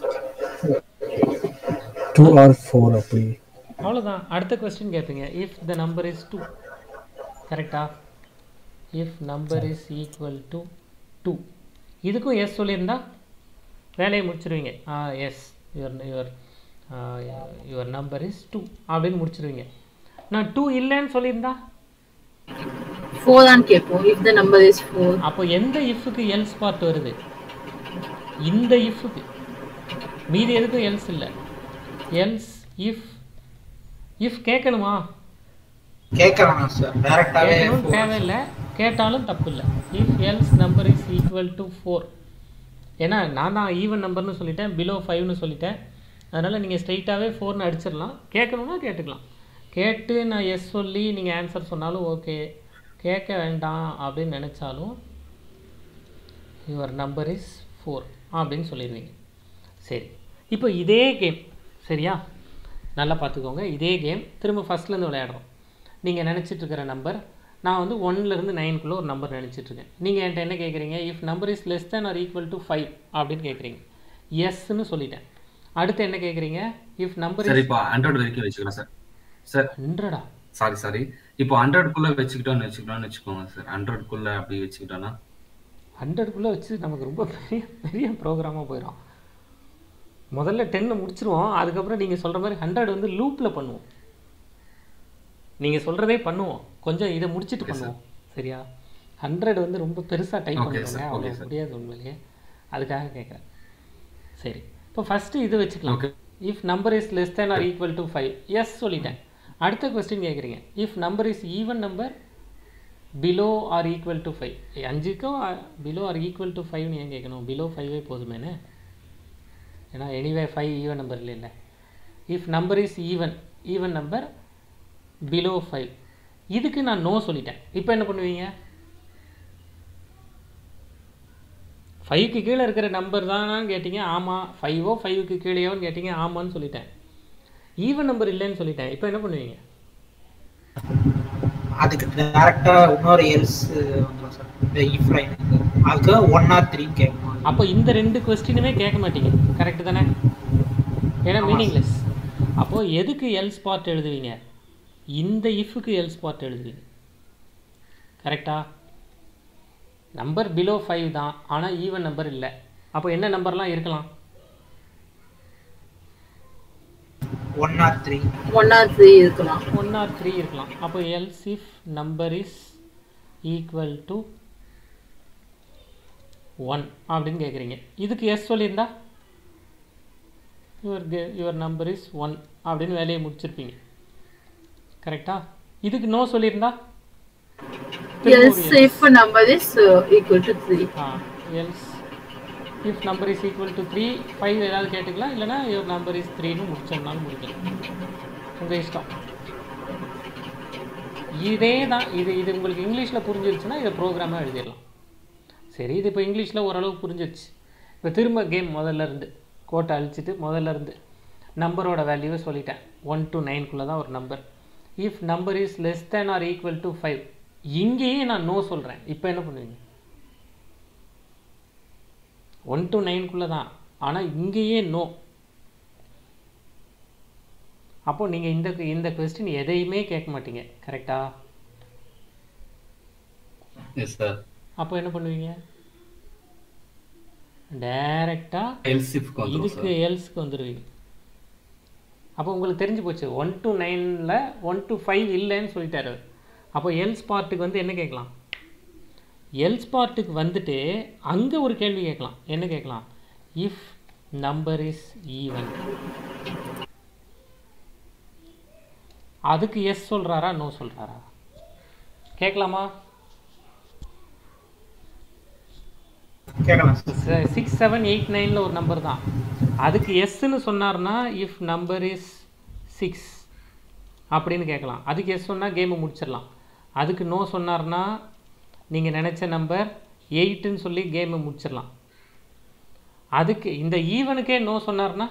டூ ஆர் ஃபோர் அப்படி அவ்வளோதான் அடுத்த கொஸ்டின் கேட்பீங்க if the number is two கரெக்டா if number is equal to two இதுக்கும் எஸ் சொல்லியிருந்தா வேலையை முடிச்சிருவீங்க ah yes your your your number is two அப்படின்னு முடிச்சிருவீங்க நான் டூ இல்லைன்னு சொல்லியிருந்தா ஃபோர் தான் கேட்போம் if the number is four அப்போ எந்த இஃப்க்கு எல்ஸ் பார்ட் வருது இந்த இஃப்க்கு மீதி எதுக்கும் எல்ஸ் இல்லை எல்ஸ் இஃப் இஃப் கேட்கணுமா கேட்க வேணாம் சார் டேரக்டாவே கேட்கணும்னு தேவையில்லை கேட்டாலும் தப்பு இல்லை if else number is equal to four ஏன்னா நான் தான் ஈவன் நம்பர்னு சொல்லிட்டேன் பிலோ ஃபைவ்னு சொல்லிட்டேன் அதனால் நீங்கள் ஸ்ட்ரைட்டாகவே ஃபோர்னு அடிச்சிடலாம் கேட்கணுன்னா கேட்டுக்கலாம் கேட்டு நான் எஸ் சொல்லி நீங்கள் ஆன்சர் சொன்னாலும் ஓகே கேட்க வேண்டாம் அப்படின்னு நினச்சாலும் யுவர் நம்பர் இஸ் ஃபோர் அப்படின்னு சொல்லிடுவீங்க சரி இப்போ இதே கேம் சரியா நல்லா பார்த்துக்கோங்க இதே கேம் திரும்ப ஃபஸ்ட்லேருந்து விளையாடுறோம் நீங்கள் நினச்சிட்டு இருக்கிற நம்பர் நான் வந்து ஒன்லேருந்து நைனுக்குள்ளே ஒரு நம்பர் நினச்சிட்ருக்கேன் நீங்கள் என்கிட்ட என்ன கேட்குறீங்க if number is less than or equal to five அப்படின்னு கேட்குறீங்க எஸ்ன்னு சொல்லிட்டேன் அடுத்து என்ன கேட்குறீங்க இஃப் நம்பர் சார் இஸ் இப்போ ஹண்ட்ரட் வரைக்கும் வச்சுக்கலாம் சார் சார் ஹண்ட்ரடா சாரி சாரி இப்போ ஹண்ட்ரட்குள்ள வச்சுக்கிட்டோம்னு வச்சுக்கிட்டோம்னு வச்சுக்கோங்க சார் ஹண்ட்ரட்குள்ள அப்படி வச்சுக்கிட்டோம்னா ஹண்ட்ரட்குள்ளே வச்சு நமக்கு ரொம்ப பெரிய பெரிய ப்ரோக்ராமாக போயிடும் முதல்ல டென்னை முடிச்சிருவோம் அதுக்கப்புறம் நீங்கள் சொல்கிற மாதிரி ஹண்ட்ரட் வந்து லூப்பில் பண்ணுவோம் நீங்கள் சொல்கிறதே பண்ணுவோம் கொஞ்சம் இதை முடிச்சிட்டு Okay, sir. பண்ணுவோம் சரியா ஹண்ட்ரட் வந்து ரொம்ப பெருசாக டைப் Okay, பண்ணுவாங்க sir. Okay, அவ்வளோ sir. முடியாது உண்மையிலேயே அதுக்காக கேட்குறேன் சரி இப்போ ஃபஸ்ட்டு இது வச்சுக்கலாம் Okay. If number is less than or equal to five yes சொல்லிட்டேன் அடுத்த கொஸ்டின் கேட்குறீங்க if number is even number below or equal to five அஞ்சுக்கும் பிலோ ஆர் ஈக்குவல் டு ஃபைவ்னு ஏன் கேட்கணும் பிலோ ஃபைவே போதுமேனே ஏன்னா எனிவே ஃபைவ் ஈவன் நம்பர் இல்லைல்ல if number is even even number below five இதுக்கு நான் நோ சொல்லிட்டேன் இப்போ என்ன பண்ணுவீங்க ஃபைவ்க்கு கீழே இருக்கிற நம்பர் தான் கேட்டிங்க ஆமாம் ஃபைவோ ஃபைவுக்கு கீழேயோன்னு கேட்டிங்க ஆமான்னு சொல்லிட்டேன் ஈவன் நம்பர் இல்லைன்னு சொல்லிட்டேன் இப்போ என்ன பண்ணுவீங்க அதுக்கு டேரக்டா இன்னொரு எல்ஸ் வந்துடும் சார் இந்த இஃப் லைன் அதுக்கு ஒன் ஆர் த்ரீ கேட்கணும் அப்போ இந்த ரெண்டு கொஸ்டினுமே கேட்க மாட்டீங்க கரெக்டு தானே ஏன்னா ஆமா. மீனிங்லெஸ் அப்போது எதுக்கு எல் ஸ்பாட் எழுதுவீங்க இந்த இஃப்க்கு எல் ஸ்பாட் எழுதுவீங்க கரெக்டா நம்பர் பிலோ ஃபைவ் தான் ஆனால் ஈவன் நம்பர் இல்லை அப்போ என்ன நம்பர்லாம் இருக்கலாம் one or three one or three இருக்கலாம் ஒன் ஆர் த்ரீ இருக்கலாம் அப்போ else if number is equal to one அப்படின்னு கேட்குறீங்க இதுக்கு எஸ் சொல்லியிருந்தா your your number is one அப்படின்னு வேலையை முடிச்சிருப்பீங்க கரெக்டா இதுக்கு நோ சொல்லியிருந்தா else if number is equal to three else if number is equal to three five ஏதாவது கேட்டுக்கலாம் இல்லைனா யுவர் நம்பர் இஸ் த்ரீன்னு முடிச்சோம்னாலும் முடிக்கலாம் உங்கள் இஷ்டம் இதே தான் இது இது உங்களுக்கு இங்கிலீஷில் புரிஞ்சிருச்சுன்னா இதை ப்ரோக்ராமாக எழுதிடலாம் சரி இது இப்போ இங்கிலீஷில் ஓரளவுக்கு புரிஞ்சிருச்சு இப்போ திரும்ப கேம் முதல்ல இருந்து கோட்டை அழிச்சிட்டு முதல்ல இருந்து நம்பரோட வேல்யூவை சொல்லிட்டேன் ஒன் டு நைன்குள்ளே தான் ஒரு number if number is less than or equal to five இங்கேயே நான் நோ சொல்கிறேன் இப்போ என்ன பண்ணுவீங்க ஒன் டு நைன்குள்ளே தான் ஆனால் இங்கேயே நோ அப்போ நீங்கள் இந்த இந்த கொஸ்டின் எதையுமே கேட்க மாட்டீங்க கரெக்டா எஸ் சார் அப்போ என்ன பண்ணுவீங்க டைரெக்டாக எல்சிஃப்க்கு வந்துடும் இதுக்கு சார் எல்ஸ்க்கு வந்துடுவீங்க அப்போ உங்களுக்கு தெரிஞ்சு போச்சு ஒன் டு நைனில் ஒன் டு ஃபைவ் இல்லைன்னு சொல்லிட்டாரு அவர். அப்போ எல்ஸ் பார்ட்டுக்கு வந்து என்ன கேட்கலாம் எல்ஸ் பார்ட்டுக்கு வந்துட்டு அங்கே ஒரு கேள்வி கேட்கலாம் என்ன கேட்கலாம் இஃப் நம்பர் இஸ் ஈவன் அதுக்கு எஸ் சொல்கிறாரா நோ சொல்கிறாரா கேட்கலாமா கேட்கலாம் சார் சிக்ஸ் செவன் எயிட் நைனில் ஒரு நம்பர் தான் அதுக்கு எஸ்ன்னு சொன்னார்னா இஃப் நம்பர் இஸ் சிக்ஸ் அப்படின்னு கேட்கலாம் அதுக்கு எஸ் சொன்னால் கேமை முடிச்சிடலாம் அதுக்கு நோ சொன்னார்னா நீங்கள் நினச்ச நம்பர் எயிட்டுன்னு சொல்லி கேமை முடிச்சிடலாம் அதுக்கு இந்த ஈவனுக்கே நோ சொன்னார்னா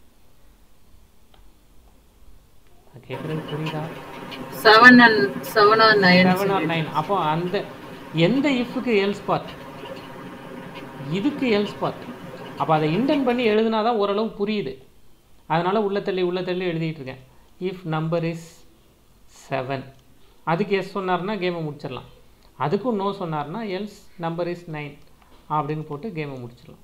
கேட்குறது புரியுதா seven and seven or nine seven or nine அப்போ அந்த எந்த இஃப்க்கு எல் ஸ்பாட் இதுக்கு எல் ஸ்பாட் அப்போ அதை இன்டென்ட் பண்ணி எழுதுனா தான் ஓரளவு புரியுது அதனால் உள்ள தள்ளி உள்ள தள்ளி எழுதிட்டு இருக்கேன் இஃப் நம்பர் இஸ் செவன் அதுக்கு எஸ் சொன்னார்னா கேமை முடிச்சிடலாம் அதுக்கும் நோ சொன்னார்னா எல்ஸ் நம்பர் இஸ் நைன் அப்படின்னு போட்டு கேமை முடிச்சிடலாம்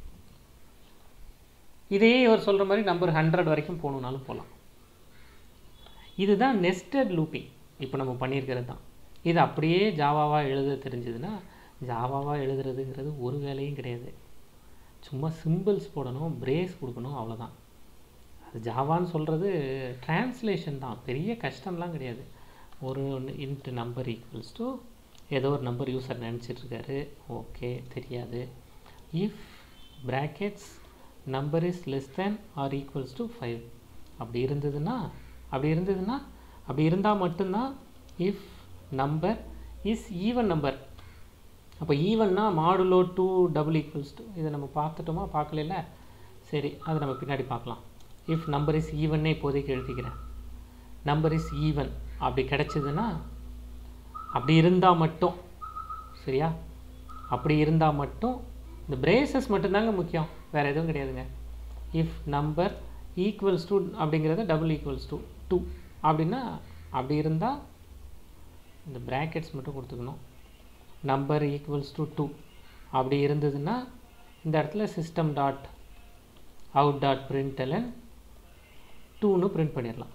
இதையே இவர் சொல்கிற மாதிரி நம்பர் ஹண்ட்ரட் வரைக்கும் போகணுன்னாலும் போகலாம் இதுதான் நெஸ்டட் லூப்பிங் இப்போ நம்ம பண்ணியிருக்கிறது தான் இது அப்படியே ஜாவாவாக எழுத தெரிஞ்சதுன்னா ஜாவாவாக எழுதுறதுங்கிறது ஒரு வேலையும் கிடையாது சும்மா சிம்பிள்ஸ் போடணும் பிரேஸ் கொடுக்கணும் அவ்வளோதான் அது ஜாவான்னு சொல்கிறது டிரான்ஸ்லேஷன் தான் பெரிய கஷ்டம்லாம் கிடையாது ஒரு இன்ட்டு நம்பர் ஈக்குவல்ஸ் டு ஏதோ ஒரு நம்பர் யூசர் நினச்சிட்ருக்காரு ஓகே தெரியாது if brackets number is less than or equals to five அப்படி இருந்ததுன்னா அப்படி இருந்ததுன்னா அப்படி இருந்தால் மட்டும்தான் if number is even number அப்போ ஈவன்னா modulo two double equals to இதை நம்ம பார்த்துட்டோமா பார்க்கல சரி அதை நம்ம பின்னாடி பார்க்கலாம் இஃப் நம்பர் இஸ் ஈவன்னே இப்போதைக்கு எழுதிக்கிறேன் நம்பர் இஸ் ஈவன் அப்படி கிடச்சிதுன்னா அப்படி இருந்தால் மட்டும் சரியா அப்படி இருந்தால் மட்டும் இந்த பிரேசஸ் மட்டும்தாங்க முக்கியம் வேறு எதுவும் கிடையாதுங்க இஃப் நம்பர் ஈக்குவல்ஸ் டு அப்படிங்கிறத டபுள் ஈக்குவல்ஸ் டு டூ அப்படின்னா அப்படி இருந்தால் இந்த ப்ராக்கெட்ஸ் மட்டும் கொடுத்துக்கணும் நம்பர் ஈக்குவல்ஸ் டு டூ அப்படி இருந்ததுன்னா இந்த இடத்துல system dot out dot println டூன்னு பிரிண்ட் பண்ணிடலாம்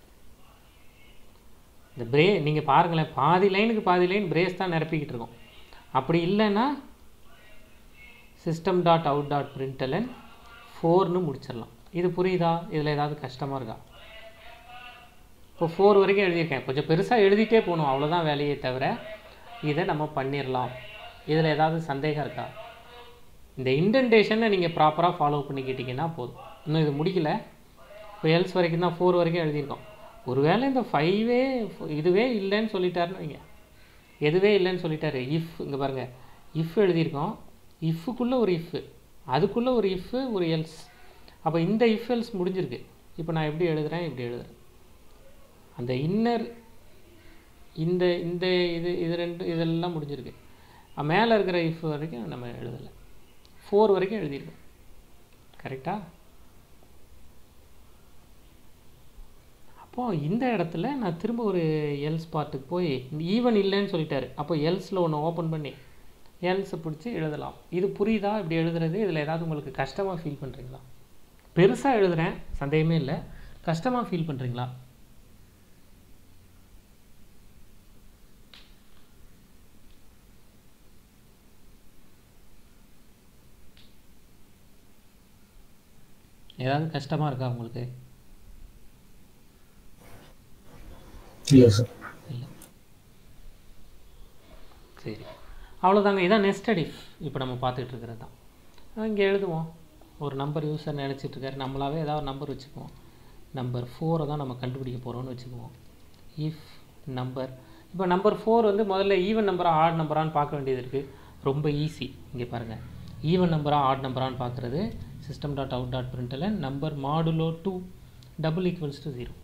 இந்த பிரே நீங்கள் பாருங்களேன் பாதி லைனுக்கு பாதி லைன் பிரேஸ் தான் நிரப்பிக்கிட்டு இருக்கோம் அப்படி இல்லைன்னா system dot out dot println ஃபோர்னு முடிச்சிடலாம் இது புரியுதா இதில் ஏதாவது கஷ்டமாக இருக்கா இப்போ ஃபோர் வரைக்கும் எழுதியிருக்கேன் கொஞ்சம் பெருசாக எழுதிட்டே போகணும் அவ்வளோதான் வேலையே தவிர இதை நம்ம பண்ணிடலாம் இதில் ஏதாவது சந்தேகம் இருக்கா இந்த இன்டென்டேஷனை நீங்கள் ப்ராப்பராக ஃபாலோ பண்ணிக்கிட்டீங்கன்னா போதும் இன்னும் இது முடிக்கல இப்போ எல்ஸ் வரைக்கும் தான் ஃபோர் வரைக்கும் எழுதியிருக்கோம் ஒருவேளை இந்த ஃபைவே இதுவே இல்லைன்னு சொல்லிட்டாருன்னு வைங்க எதுவே இல்லைன்னு சொல்லிட்டாரு இஃப் இங்கே பாருங்கள் இஃப் எழுதியிருக்கோம் இஃப்புக்குள்ளே ஒரு இஃப் அதுக்குள்ளே ஒரு இஃப் ஒரு எல்ஸ் அப்போ இந்த இஃப் எல்ஸ் முடிஞ்சிருக்கு இப்போ நான் எப்படி எழுதுறேன் இப்படி எழுதுறேன் அந்த இன்னர் இந்த இந்த இது இது ரெண்டு இதெல்லாம் முடிஞ்சிருக்கு மேலே இருக்கிற இஃப் வரைக்கும் நம்ம எழுதலை ஃபோர் வரைக்கும் எழுதியிருக்கோம் கரெக்டா அப்போது இந்த இடத்துல நான் திரும்ப ஒரு எல்ஸ் பார்ட்டுக்கு போய் ஈவன் இல்லைன்னு சொல்லிட்டாரு அப்போ எல்ஸில் ஒன்று ஓப்பன் பண்ணி எல்ஸை பிடிச்சி எழுதலாம் இது புரியுதா இப்படி எழுதுறது இதில் ஏதாவது உங்களுக்கு கஷ்டமாக ஃபீல் பண்ணுறீங்களா பெருசாக எழுதுகிறேன் சந்தேகமே இல்லை கஷ்டமாக ஃபீல் பண்ணுறீங்களா ஏதாவது கஷ்டமாக இருக்கா உங்களுக்கு இல்லை சார் இல்லை சரி அவ்வளோதாங்க இதான் நெஸ்டட் இஃப் இப்போ நம்ம பார்த்துட்டு இருக்கிறது தான் இங்கே எழுதுவோம் ஒரு நம்பர் யூஸர் நினச்சிட்டு இருக்காரு நம்மளாவே ஏதாவது ஒரு நம்பர் வச்சுக்குவோம் நம்பர் ஃபோரை தான் நம்ம கண்டுபிடிக்க போகிறோம்னு வச்சுக்குவோம் இஃப் நம்பர் இப்போ நம்பர் ஃபோர் வந்து முதல்ல ஈவன் நம்பரா ஆட் நம்பரான்னு பார்க்க வேண்டியது இருக்குது ரொம்ப ஈஸி இங்கே பாருங்கள் ஈவன் நம்பரா ஆட் நம்பரான்னு பார்க்குறது சிஸ்டம் டாட் அவுட் டாட் பிரிண்டில் number modulo two double equals to zero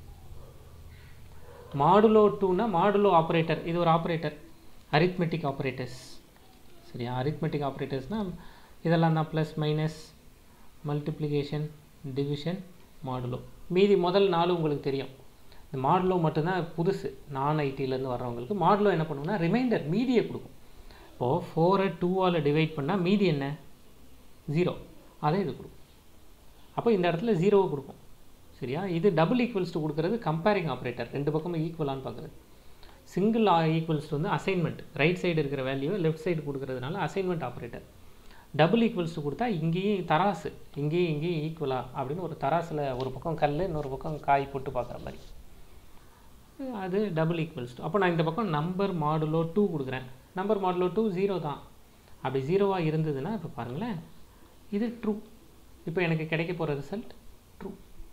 modulo டூனா மாடுலோ ஆப்ரேட்டர் இது ஒரு ஆப்ரேட்டர் அரித்மெட்டிக் ஆப்ரேட்டர்ஸ் சரியா அரித்மெட்டிக் ஆப்ரேட்டர்ஸ்னால் இதெல்லாம் தான் plus minus multiplication division modulo மீதி முதல் நாலு உங்களுக்கு தெரியும் இந்த மாடுலோ மட்டும்தான் புதுசு நான் ஐடியிலேருந்து வர்றவங்களுக்கு மாடுலோ என்ன பண்ணுவோம்னா ரிமைண்டர் மீதியை கொடுக்கும் இப்போது ஃபோரை டூவால் டிவைட் பண்ணால் மீதி என்ன ஜீரோ அதை இது கொடுக்கும் அப்போ இந்த இடத்துல ஜீரோவை கொடுக்கும் சரியா இது டபுள் ஈக்குவல்ஸ் டு கொடுக்குறது கம்பேரிங் ஆப்ரேட்டர் ரெண்டு பக்கமும் ஈக்குவலான்னு பார்க்குறது சிங்கிள் ஈக்குவல்ஸ் வந்து அசைன்மெண்ட் ரைட் சைடு இருக்கிற வேல்யூ லெஃப்ட் சைடு கொடுக்குறதுனால assignment operator double equals to கொடுத்தா இங்கேயும் தராசு இங்கேயும் இங்கேயும் ஈக்குவலா அப்படின்னு ஒரு தராசில் ஒரு பக்கம் கல் இன்னொரு பக்கம் காய் போட்டு பார்க்குற மாதிரி அது டபுள் ஈக்குவல்ஸ் டு அப்போ நான் இந்த பக்கம் நம்பர் மாடுலோ டூ கொடுக்குறேன் நம்பர் மாடுலோ டூ ஜீரோ தான் அப்படி ஜீரோவாக இருந்ததுன்னா இப்போ பாருங்களேன் இது ட்ரூ இப்போ எனக்கு கிடைக்க போகிற ரிசல்ட் ட்ரூ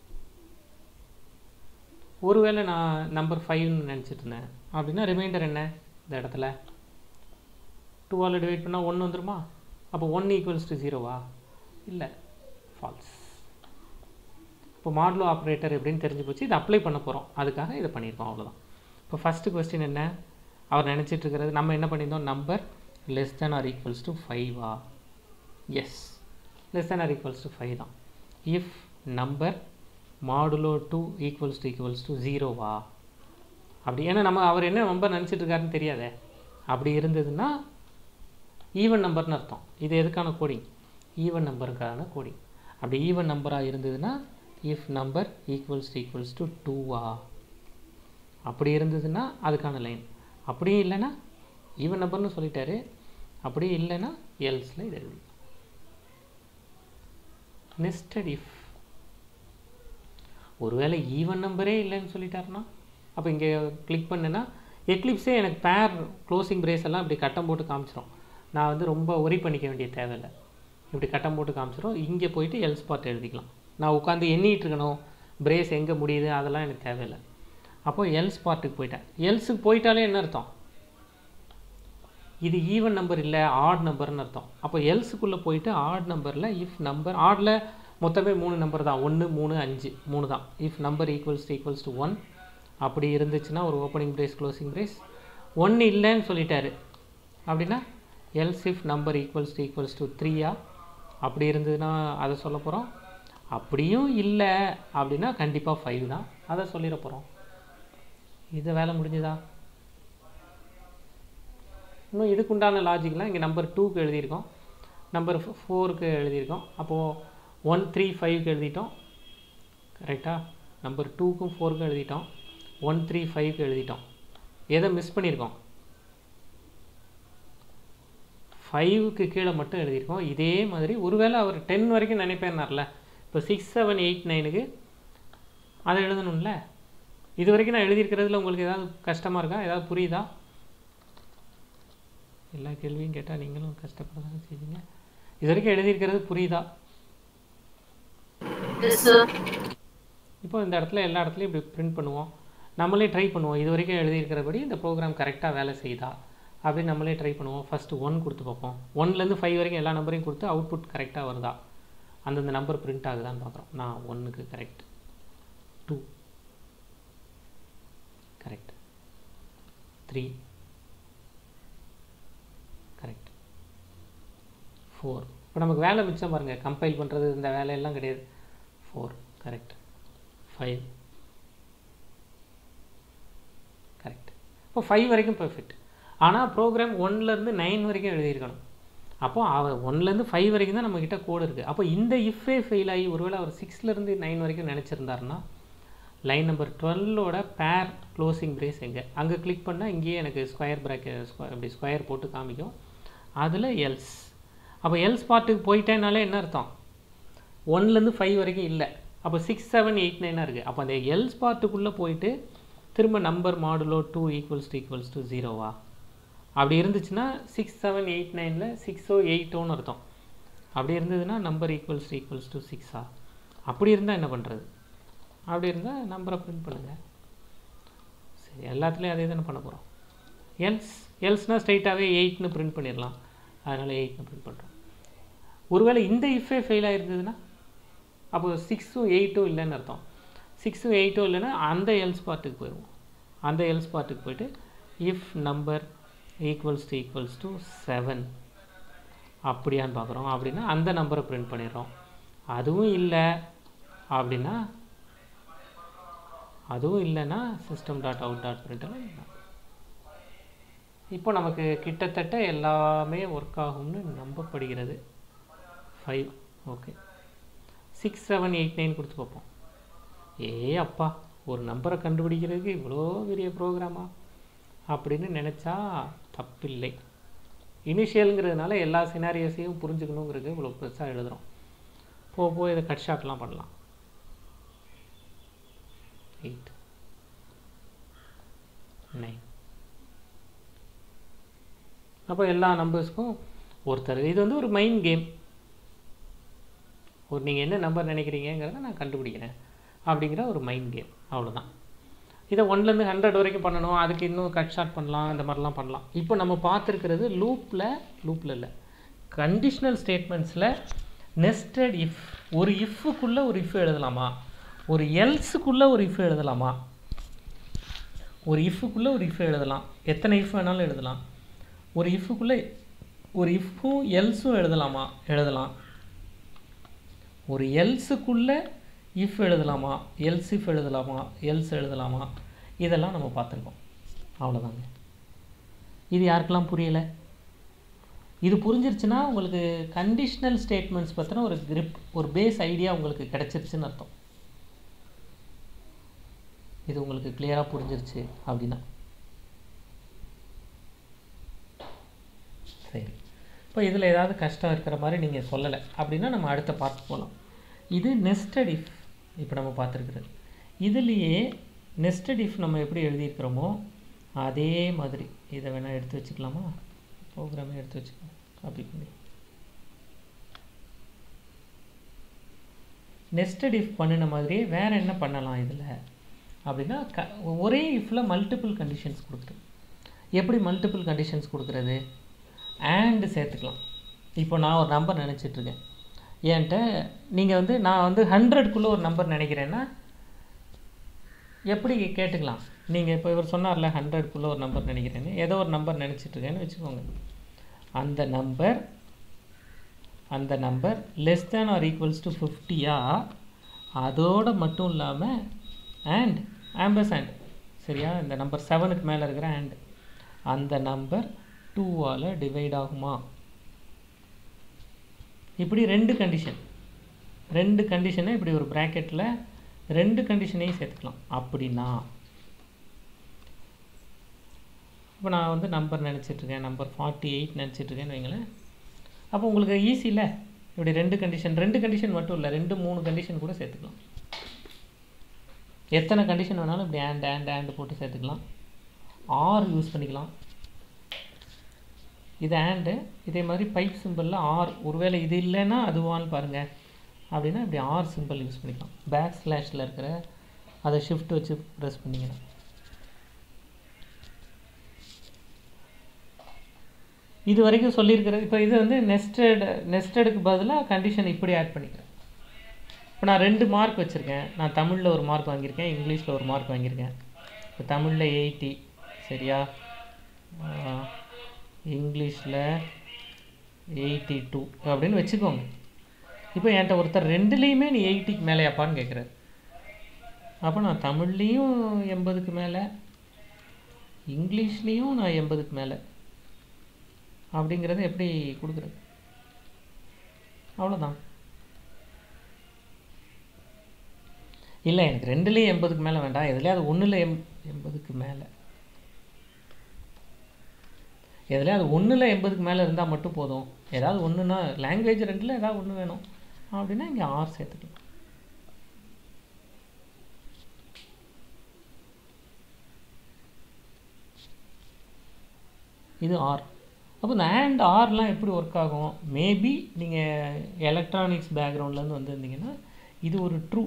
ஒருவேளை நான் நம்பர் ஃபைவ்னு நினச்சிட்டு இருந்தேன் அப்படின்னா ரிமைண்டர் என்ன இந்த இடத்துல டூவால் டிவைட் பண்ணால் ஒன்று வந்துருமா அப்போ ஒன் ஈக்குவல்ஸ் டு ஜீரோவா இல்லை ஃபால்ஸ் இப்போ மாடுலோ ஆப்ரேட்டர் எப்படின்னு தெரிஞ்சு போச்சு இதை அப்ளை பண்ண போகிறோம் அதுக்காக இதை பண்ணியிருக்கோம் அவ்வளோதான் இப்போ ஃபஸ்ட்டு கொஸ்டின் என்ன அவர் நினச்சிட்டு இருக்கிறது நம்ம என்ன பண்ணியிருந்தோம் number less than or equals to ஃபைவா yes less than or equals to five தான் if number modulo two equals to equals to ஜீரோவா அப்படி ஏன்னா நம்ம அவர் என்ன நம்பர் நினச்சிட்டு இருக்காருன்னு தெரியாதே அப்படி இருந்ததுன்னா ஈவன் நம்பர்னு அர்த்தம் இது எதுக்கான கோடிங் ஈவன் நம்பருக்கான கோடிங் அப்படி ஈவன் நம்பராக இருந்ததுன்னா if number equals to equals to டூவா அப்படி இருந்ததுன்னா அதுக்கான லைன் அப்படியும் இல்லைன்னா ஈவன் நம்பர்னு சொல்லிட்டாரு அப்படியே இல்லைன்னா எல்ஸில் இது எழுதி நெஸ்டட் இஃப் ஒருவேளை ஈவன் நம்பரே இல்லைன்னு சொல்லிட்டாருன்னா அப்போ இங்கே கிளிக் பண்ணுனா எக்லிப்ஸே எனக்கு பேர் க்ளோசிங் பிரேஸ் எல்லாம் இப்படி கட்டம் போட்டு காமிச்சிரும் நான் வந்து ரொம்ப ஒரி பண்ணிக்க வேண்டிய தேவையில்லை இப்படி கட்டம் போட்டு காமிச்சிரும் இங்கே போயிட்டு எல் ஸ்பாட் எழுதிக்கலாம் நான் உட்காந்து எண்ணிட்டு இருக்கணும் பிரேஸ் எங்கே முடியுது அதெல்லாம் எனக்கு தேவையில்லை அப்போது எல் ஸ்பாட்டுக்கு போயிட்டேன் எல்ஸுக்கு போயிட்டாலே என்ன அர்த்தம் இது ஈவன் நம்பர் இல்லை ஆட் நம்பர்னு அர்த்தம் அப்போ எல்ஸுக்குள்ளே போயிட்டு ஆட் நம்பரில் இஃப் நம்பர் ஆடில் மொத்தமே மூணு நம்பர் தான் ஒன்று மூணு அஞ்சு மூணு தான் if number equals to equals to one அப்படி இருந்துச்சுன்னா ஒரு ஓப்பனிங் பிரேஸ் க்ளோசிங் பிரேஸ் ஒன்று இல்லைன்னு சொல்லிட்டாரு அப்படின்னா else if number equals to equals to த்ரீயா அப்படி இருந்ததுன்னா அதை சொல்ல போகிறோம் அப்படியும் இல்லை அப்படின்னா கண்டிப்பாக ஃபைவ் தான் அதை சொல்லிட போகிறோம் இது வேலை முடிஞ்சுதா இன்னும் இதுக்குண்டான லாஜிக்லாம் இங்கே நம்பர் டூக்கு எழுதியிருக்கோம் நம்பர் ஃபோருக்கு எழுதியிருக்கோம் அப்போது ஒன் த்ரீ ஃபைவ்க்கு எழுதிட்டோம் கரெக்டாக நம்பர் டூக்கும் ஃபோருக்கும் எழுதிட்டோம் ஒன் த்ரீ ஃபைவ்க்கு எழுதிட்டோம் எதை மிஸ் பண்ணியிருக்கோம் ஃபைவுக்கு கீழே மட்டும் எழுதியிருக்கோம் இதே மாதிரி ஒருவேளை அவர் டென் வரைக்கும் நினைப்பேன்னார்ல இப்போ சிக்ஸ் செவன் எயிட் நைனுக்கு அதை எழுதணும்ல இது வரைக்கும் நான் எழுதியிருக்கிறதுல உங்களுக்கு ஏதாவது கஷ்டமாக இருக்கா ஏதாவது புரியுதா எல்லா கேள்வியும் கேட்டால் நீங்களும் கஷ்டப்பட தானே செய்வீங்க இது வரைக்கும் எழுதியிருக்கிறது புரியுதா Yes, sir. இப்போ இந்த இடத்துல எல்லா இடத்துலையும் இப்படி பிரிண்ட் பண்ணுவோம் நம்மளே ட்ரை பண்ணுவோம் இது வரைக்கும் எழுதியிருக்கிறபடி இந்த ப்ரோக்ராம் கரெக்டாக வேலை செய்யுதா அப்படின்னு நம்மளே ட்ரை பண்ணுவோம் ஃபஸ்ட்டு ஒன் கொடுத்து பார்ப்போம் ஒன்லேருந்து ஃபைவ் வரைக்கும் எல்லா நம்பரையும் கொடுத்து அவுட்புட் கரெக்டாக வருதா அந்தந்த நம்பர் பிரிண்ட் ஆகுதான்னு பார்க்குறோம் நான் ஒன்றுக்கு correct two correct three correct four இப்போ நமக்கு வேலை மிச்சம் பாருங்கள் கம்பைல் பண்ணுறது இந்த வேலையெல்லாம் கிடையாது ஃபோர் கரெக்ட் ஃபைவ் கரெக்ட் இப்போ ஃபைவ் வரைக்கும் பெர்ஃபெக்ட் ஆனால் ப்ரோக்ராம் ஒன்லேருந்து நைன் வரைக்கும் எழுதியிருக்கணும் அப்போ அவ ஒன்லேருந்து ஃபைவ் வரைக்கும் தான் நம்மக்கிட்ட கோடு இருக்குது அப்போ இந்த இஃபே ஃபெயில் ஆகி ஒருவேளை அவர் சிக்ஸ்லேருந்து நைன் வரைக்கும் நினச்சிருந்தாருன்னா லைன் நம்பர் டுவெல்லோட பேர் க்ளோசிங் பிரேஸ் எங்கே அங்கே கிளிக் பண்ணால் இங்கேயே எனக்கு ஸ்கொயர் ப்ராக்கெட் ஸ்கொயர் அப்படி ஸ்கொயர் போட்டு காமிக்கும் அதில் எல்ஸ் அப்போ எல்ஸ் பார்ட்டுக்கு போயிட்டேனாலே என்ன அர்த்தம் ஒன்லேருந்து ஃபைவ் வரைக்கும் இல்லை அப்போ சிக்ஸ் செவன் எயிட் நைனாக இருக்குது அப்போ அந்த எல்ஸ் பார்ட்டுக்குள்ளே போயிட்டு திரும்ப number modulo two equals to equals to ஜீரோவா அப்படி இருந்துச்சுன்னா சிக்ஸ் செவன் எயிட் நைனில் சிக்ஸோ எயிட்டோன்னு அர்த்தம் அப்படி இருந்ததுன்னா number equals to equals to சிக்ஸா அப்படி இருந்தால் என்ன பண்ணுறது அப்படி இருந்தால் நம்பரை பிரிண்ட் பண்ணுங்கள் சரி எல்லாத்துலேயும் அதே தானே பண்ண போகிறோம் எல்ஸ் எல்ஸ்னால் ஸ்ட்ரைட்டாகவே எயிட்னு பிரிண்ட் பண்ணிடலாம் அதனால் எயிட்னு பிரிண்ட் பண்ணுறோம் ஒருவேளை இந்த இஃபே ஃபெயில் ஆயிருந்ததுன்னா அப்போ சிக்ஸும் எயிட்டும் இல்லைன்னு அர்த்தம் சிக்ஸும் எயிட்டும் இல்லைன்னா அந்த எல்ஸ் பார்ட்டுக்கு போயிடுவோம் அந்த எல்ஸ் பார்ட்டுக்கு போயிட்டு if number equals to equals to seven அப்படியான்னு பார்க்குறோம் அப்படின்னா அந்த நம்பரை பிரிண்ட் பண்ணிடுறோம் அதுவும் இல்லை அப்படின்னா அதுவும் இல்லைன்னா சிஸ்டம் டாட் அவுட் டாட் பிரிண்டெல்லாம் இப்போ நமக்கு கிட்டத்தட்ட எல்லாமே ஒர்க் ஆகும்னு நம்பப்படுகிறது five okay six seven eight nine கொடுத்து பார்ப்போம் ஏ அப்பா ஒரு நம்பரை கண்டுபிடிக்கிறதுக்கு இவ்வளோ பெரிய ப்ரோக்ராமா அப்படின்னு நினச்சா தப்பில்லை இனிஷியலுங்கிறதுனால எல்லா சினாரியோஸையும் புரிஞ்சுக்கணுங்கிறது இவ்வளோ பெருசாக எழுதுகிறோம் போக போக இதை கட் ஷாட்லாம் பண்ணலாம் எயிட் நைன் அப்போ எல்லா நம்பர்ஸ்க்கும் ஒருத்தர் இது வந்து ஒரு மைண்ட் கேம் ஒரு நீங்கள் என்ன நம்பர் நினைக்கிறீங்கிறத நான் கண்டுபிடிக்கிறேன் அப்படிங்கிற ஒரு மைண்ட் கேம் அவ்வளோதான் இதை ஒன்லேருந்து ஹண்ட்ரட் வரைக்கும் பண்ணணும் அதுக்கு இன்னும் கட் ஷாட் பண்ணலாம் இந்த மாதிரிலாம் பண்ணலாம் இப்போ நம்ம பார்த்துருக்கிறது லூப்பில் லூப்பில் இல்லை கண்டிஷ்னல் ஸ்டேட்மெண்ட்ஸில் நெஸ்டட் இஃப் ஒரு இஃப்புக்குள்ளே ஒரு இஃப் எழுதலாமா ஒரு எல்ஸுக்குள்ளே ஒரு இஃப் எழுதலாமா ஒரு இஃப்புக்குள்ளே ஒரு இஃப் எழுதலாம் எத்தனை இஃப் வேணாலும் எழுதலாம் ஒரு இஃப்புக்குள்ளே ஒரு இஃப்பும் எல்ஸும் எழுதலாமா எழுதலாம் ஒரு எல்ஸுக்குள்ளே இஃப் எழுதலாமா எல்ஸ் இஃப் எழுதலாமா எல்ஸ் எழுதலாமா இதெல்லாம் நம்ம பார்த்துருக்கோம் அவ்வளோதாங்க இது யாருக்கெல்லாம் புரியலை இது புரிஞ்சிருச்சுன்னா உங்களுக்கு கண்டிஷ்னல் ஸ்டேட்மெண்ட்ஸ் பற்றின ஒரு grip ஒரு பேஸ் ஐடியா உங்களுக்கு கிடச்சிருச்சுன்னு அர்த்தம் இது உங்களுக்கு கிளியராக புரிஞ்சிருச்சு அப்படின்னா சரி இப்போ இதில் ஏதாவது கஷ்டம் இருக்கிற மாதிரி நீங்கள் சொல்லலை அப்படின்னா நம்ம அடுத்த பார்ட் போகலாம் இது நெஸ்டட் இஃப் இப்போ நம்ம பார்த்துருக்குறது இதுலேயே நெஸ்டட் இஃப் நம்ம எப்படி எழுதியிருக்கிறோமோ அதே மாதிரி இதை வேணால் எடுத்து வச்சுக்கலாமா ப்ரோக்ராமே எடுத்து வச்சுக்கலாம் காப்பி பண்ணி நெஸ்டட் இஃப் பண்ணின மாதிரியே வேறு என்ன பண்ணலாம் இதில் அப்படின்னா க ஒரே இஃப்பில் மல்டிபிள் கண்டிஷன்ஸ் கொடுக்குறது எப்படி மல்டிபிள் கண்டிஷன்ஸ் கொடுக்குறது அண்டு சேர்த்துக்கலாம் இப்போ நான் ஒரு நம்பர் நினச்சிட்ருக்கேன் என்கிட்ட நீங்கள் வந்து நான் வந்து ஹண்ட்ரட்குள்ளே ஒரு நம்பர் நினைக்கிறேன்னா எப்படி கேட்டுக்கலாம் நீங்கள் இப்போ இவர் சொன்னார்ல ஹண்ட்ரட்குள்ளே ஒரு நம்பர் நினைக்கிறேன்னு ஏதோ ஒரு நம்பர் நினச்சிட்ருக்கேன்னு வச்சுக்கோங்க அந்த நம்பர் அந்த number less than or equals to ஃபிஃப்டியா அதோட மட்டும் இல்லாமல் அண்ட் ஆம்பர்சண்ட் சரியா இந்த நம்பர் செவனுக்கு மேலே இருக்கிற அண்ட் அந்த நம்பர் டூவால் டிவைட் ஆகுமா இப்படி ரெண்டு கண்டிஷன் ரெண்டு கண்டிஷனை இப்படி ஒரு ப்ராக்கெட்டில் ரெண்டு கண்டிஷனையும் சேர்த்துக்கலாம் அப்படின்னா இப்போ நான் வந்து நம்பர் நினச்சிட்ருக்கேன் நம்பர் ஃபார்ட்டி எயிட் நினச்சிட்ருக்கேன்னு வைங்களேன் அப்போ உங்களுக்கு ஈஸி இல்லை இப்படி ரெண்டு கண்டிஷன் ரெண்டு கண்டிஷன் மட்டும் இல்லை ரெண்டு மூணு கண்டிஷன் கூட சேர்த்துக்கலாம் எத்தனை கண்டிஷன் வேணாலும் இப்படி ஆண்ட் ஆண்ட் ஆண்ட் போட்டு சேர்த்துக்கலாம் ஆர் யூஸ் பண்ணிக்கலாம் இது ஆண்டு இதே மாதிரி பைப் சிம்பிளில் ஆர் ஒருவேளை இது இல்லைன்னா அதுவான்னு பாருங்கள் அப்படின்னா இப்படி ஆர் சிம்பிள் யூஸ் பண்ணிக்கலாம் பேக் ஸ்லாஷில் இருக்கிற அதை ஷிஃப்ட் வச்சு ப்ரெஸ் பண்ணிங்கன்னா இது வரைக்கும் சொல்லியிருக்கிறது இப்போ இது வந்து நெஸ்டட் நெஸ்டடுக்கு பதிலாக கண்டிஷன் இப்படி ஆட் பண்ணிக்கிறேன் இப்போ நான் ரெண்டு மார்க் வச்சுருக்கேன் நான் தமிழில் ஒரு மார்க் வாங்கியிருக்கேன் இங்கிலீஷில் ஒரு மார்க் வாங்கியிருக்கேன் இப்போ தமிழில் எயிட்டி சரியா இங்கிலீஷில் எயிட்டி டூ அப்படின்னு வச்சுக்கோங்க இப்போ என்கிட்ட ஒருத்தர் ரெண்டுலேயுமே நீ எயிட்டிக்கு மேலேயாப்பான்னு கேட்குறாரு அப்போ நான் தமிழ்லேயும் எண்பதுக்கு மேலே இங்கிலீஷ்லேயும் நான் எண்பதுக்கு மேலே அப்படிங்கிறது எப்படி கொடுக்குறது அவ்வளோதான் இல்லை எனக்கு ரெண்டுலேயும் எண்பதுக்கு மேலே வேண்டாம் எதுலையாவது ஒன்றில் எம் எண்பதுக்கு மேலே எதுலையாவது ஒன்றில் எண்பதுக்கு மேலே இருந்தால் மட்டும் போதும் ஏதாவது ஒன்றுனா லாங்குவேஜ் ரெண்டில் ஏதாவது ஒன்று வேணும் அப்படின்னா இங்கே ஆர் சேர்த்துக்கலாம் இது ஆர் அப்போ இந்த ஆண்ட் ஆர்லாம் எப்படி ஒர்க் ஆகும் மேபி நீங்கள் எலக்ட்ரானிக்ஸ் பேக்ரவுண்ட்லேருந்து வந்திருந்தீங்கன்னா இது ஒரு ட்ரூ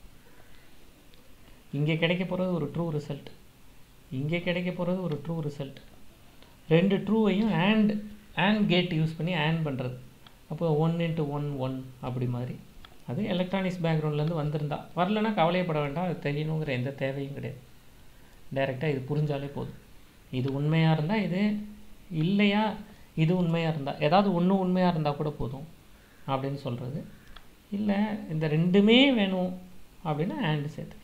இங்கே கிடைக்க போகிறது ஒரு ட்ரூ ரிசல்ட் இங்கே கிடைக்க போகிறது ஒரு ட்ரூ ரிசல்ட் ரெண்டு ட்ரூவையும் ஆண்ட் ஆண்ட் கேட் யூஸ் பண்ணி ஆண்ட் பண்ணுறது அப்போ ஒன் இன்ட்டு ஒன் ஒன் அப்படி மாதிரி அது எலக்ட்ரானிக்ஸ் பேக்ரவுண்ட்லேருந்து வந்திருந்தா வரலன்னா கவலையப்பட வேண்டாம் அது தெரியணுங்கிற எந்த தேவையும் கிடையாது டைரெக்டாக இது புரிஞ்சாலே போதும் இது உண்மையாக இருந்தால் இது இல்லையா இது உண்மையாக இருந்தால் ஏதாவது ஒன்று உண்மையாக இருந்தால் கூட போதும் அப்படின்னு சொல்கிறது இல்லை இந்த ரெண்டுமே வேணும் அப்படின்னா ஆண்டு சேர்த்துக்கலாம்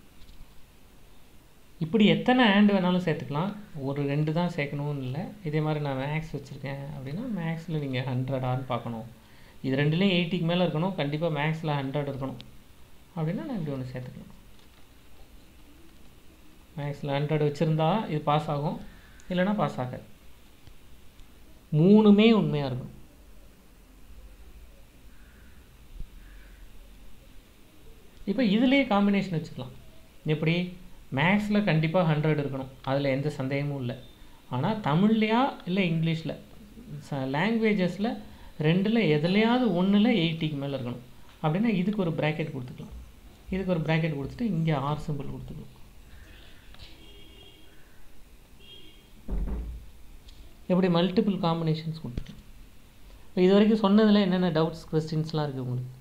இப்படி எத்தனை ஆண்டு வேணாலும் சேர்த்துக்கலாம் ஒரு ரெண்டு தான் சேர்க்கணும்னு இல்லை இதே மாதிரி நான் மேக்ஸ் வச்சுருக்கேன் அப்படின்னா மேக்ஸில் நீங்கள் ஹண்ட்ரடான்னு பார்க்கணும் இது ரெண்டுலேயும் எயிட்டிக்கு மேலே இருக்கணும் கண்டிப்பாக மேக்ஸில் ஹண்ட்ரட் இருக்கணும் அப்படின்னா நான் இப்படி ஒன்று சேர்த்துக்கலாம் மேக்ஸில் ஹண்ட்ரட் வச்சுருந்தா இது பாஸ் ஆகும் இல்லைன்னா பாஸ் ஆகாது மூணுமே உண்மையாக இருக்கும் இப்போ இதுலேயே காம்பினேஷன் வச்சுக்கலாம் எப்படி மேக்ஸில் கண்டிப்பாக ஹண்ட்ரட் இருக்கணும் அதில் எந்த சந்தேகமும் இல்லை ஆனால் தமிழ்லையா இல்லை இங்கிலீஷில் லாங்குவேஜஸில் ரெண்டில் எதுலையாவது ஒன்றில் எயிட்டிக்கு மேலே இருக்கணும் அப்படின்னா இதுக்கு ஒரு ப்ராக்கெட் கொடுத்துக்கலாம் இதுக்கு ஒரு ப்ராக்கெட் கொடுத்துட்டு இங்கே ஆர் சிம்பிள் கொடுத்துக்கலாம் எப்படி மல்டிபிள் காம்பினேஷன்ஸ் கொடுத்துக்கலாம் இப்போ இது வரைக்கும் சொன்னதில் என்னென்ன டவுட்ஸ் கொஸ்டின்ஸ்லாம் இருக்குது உங்களுக்கு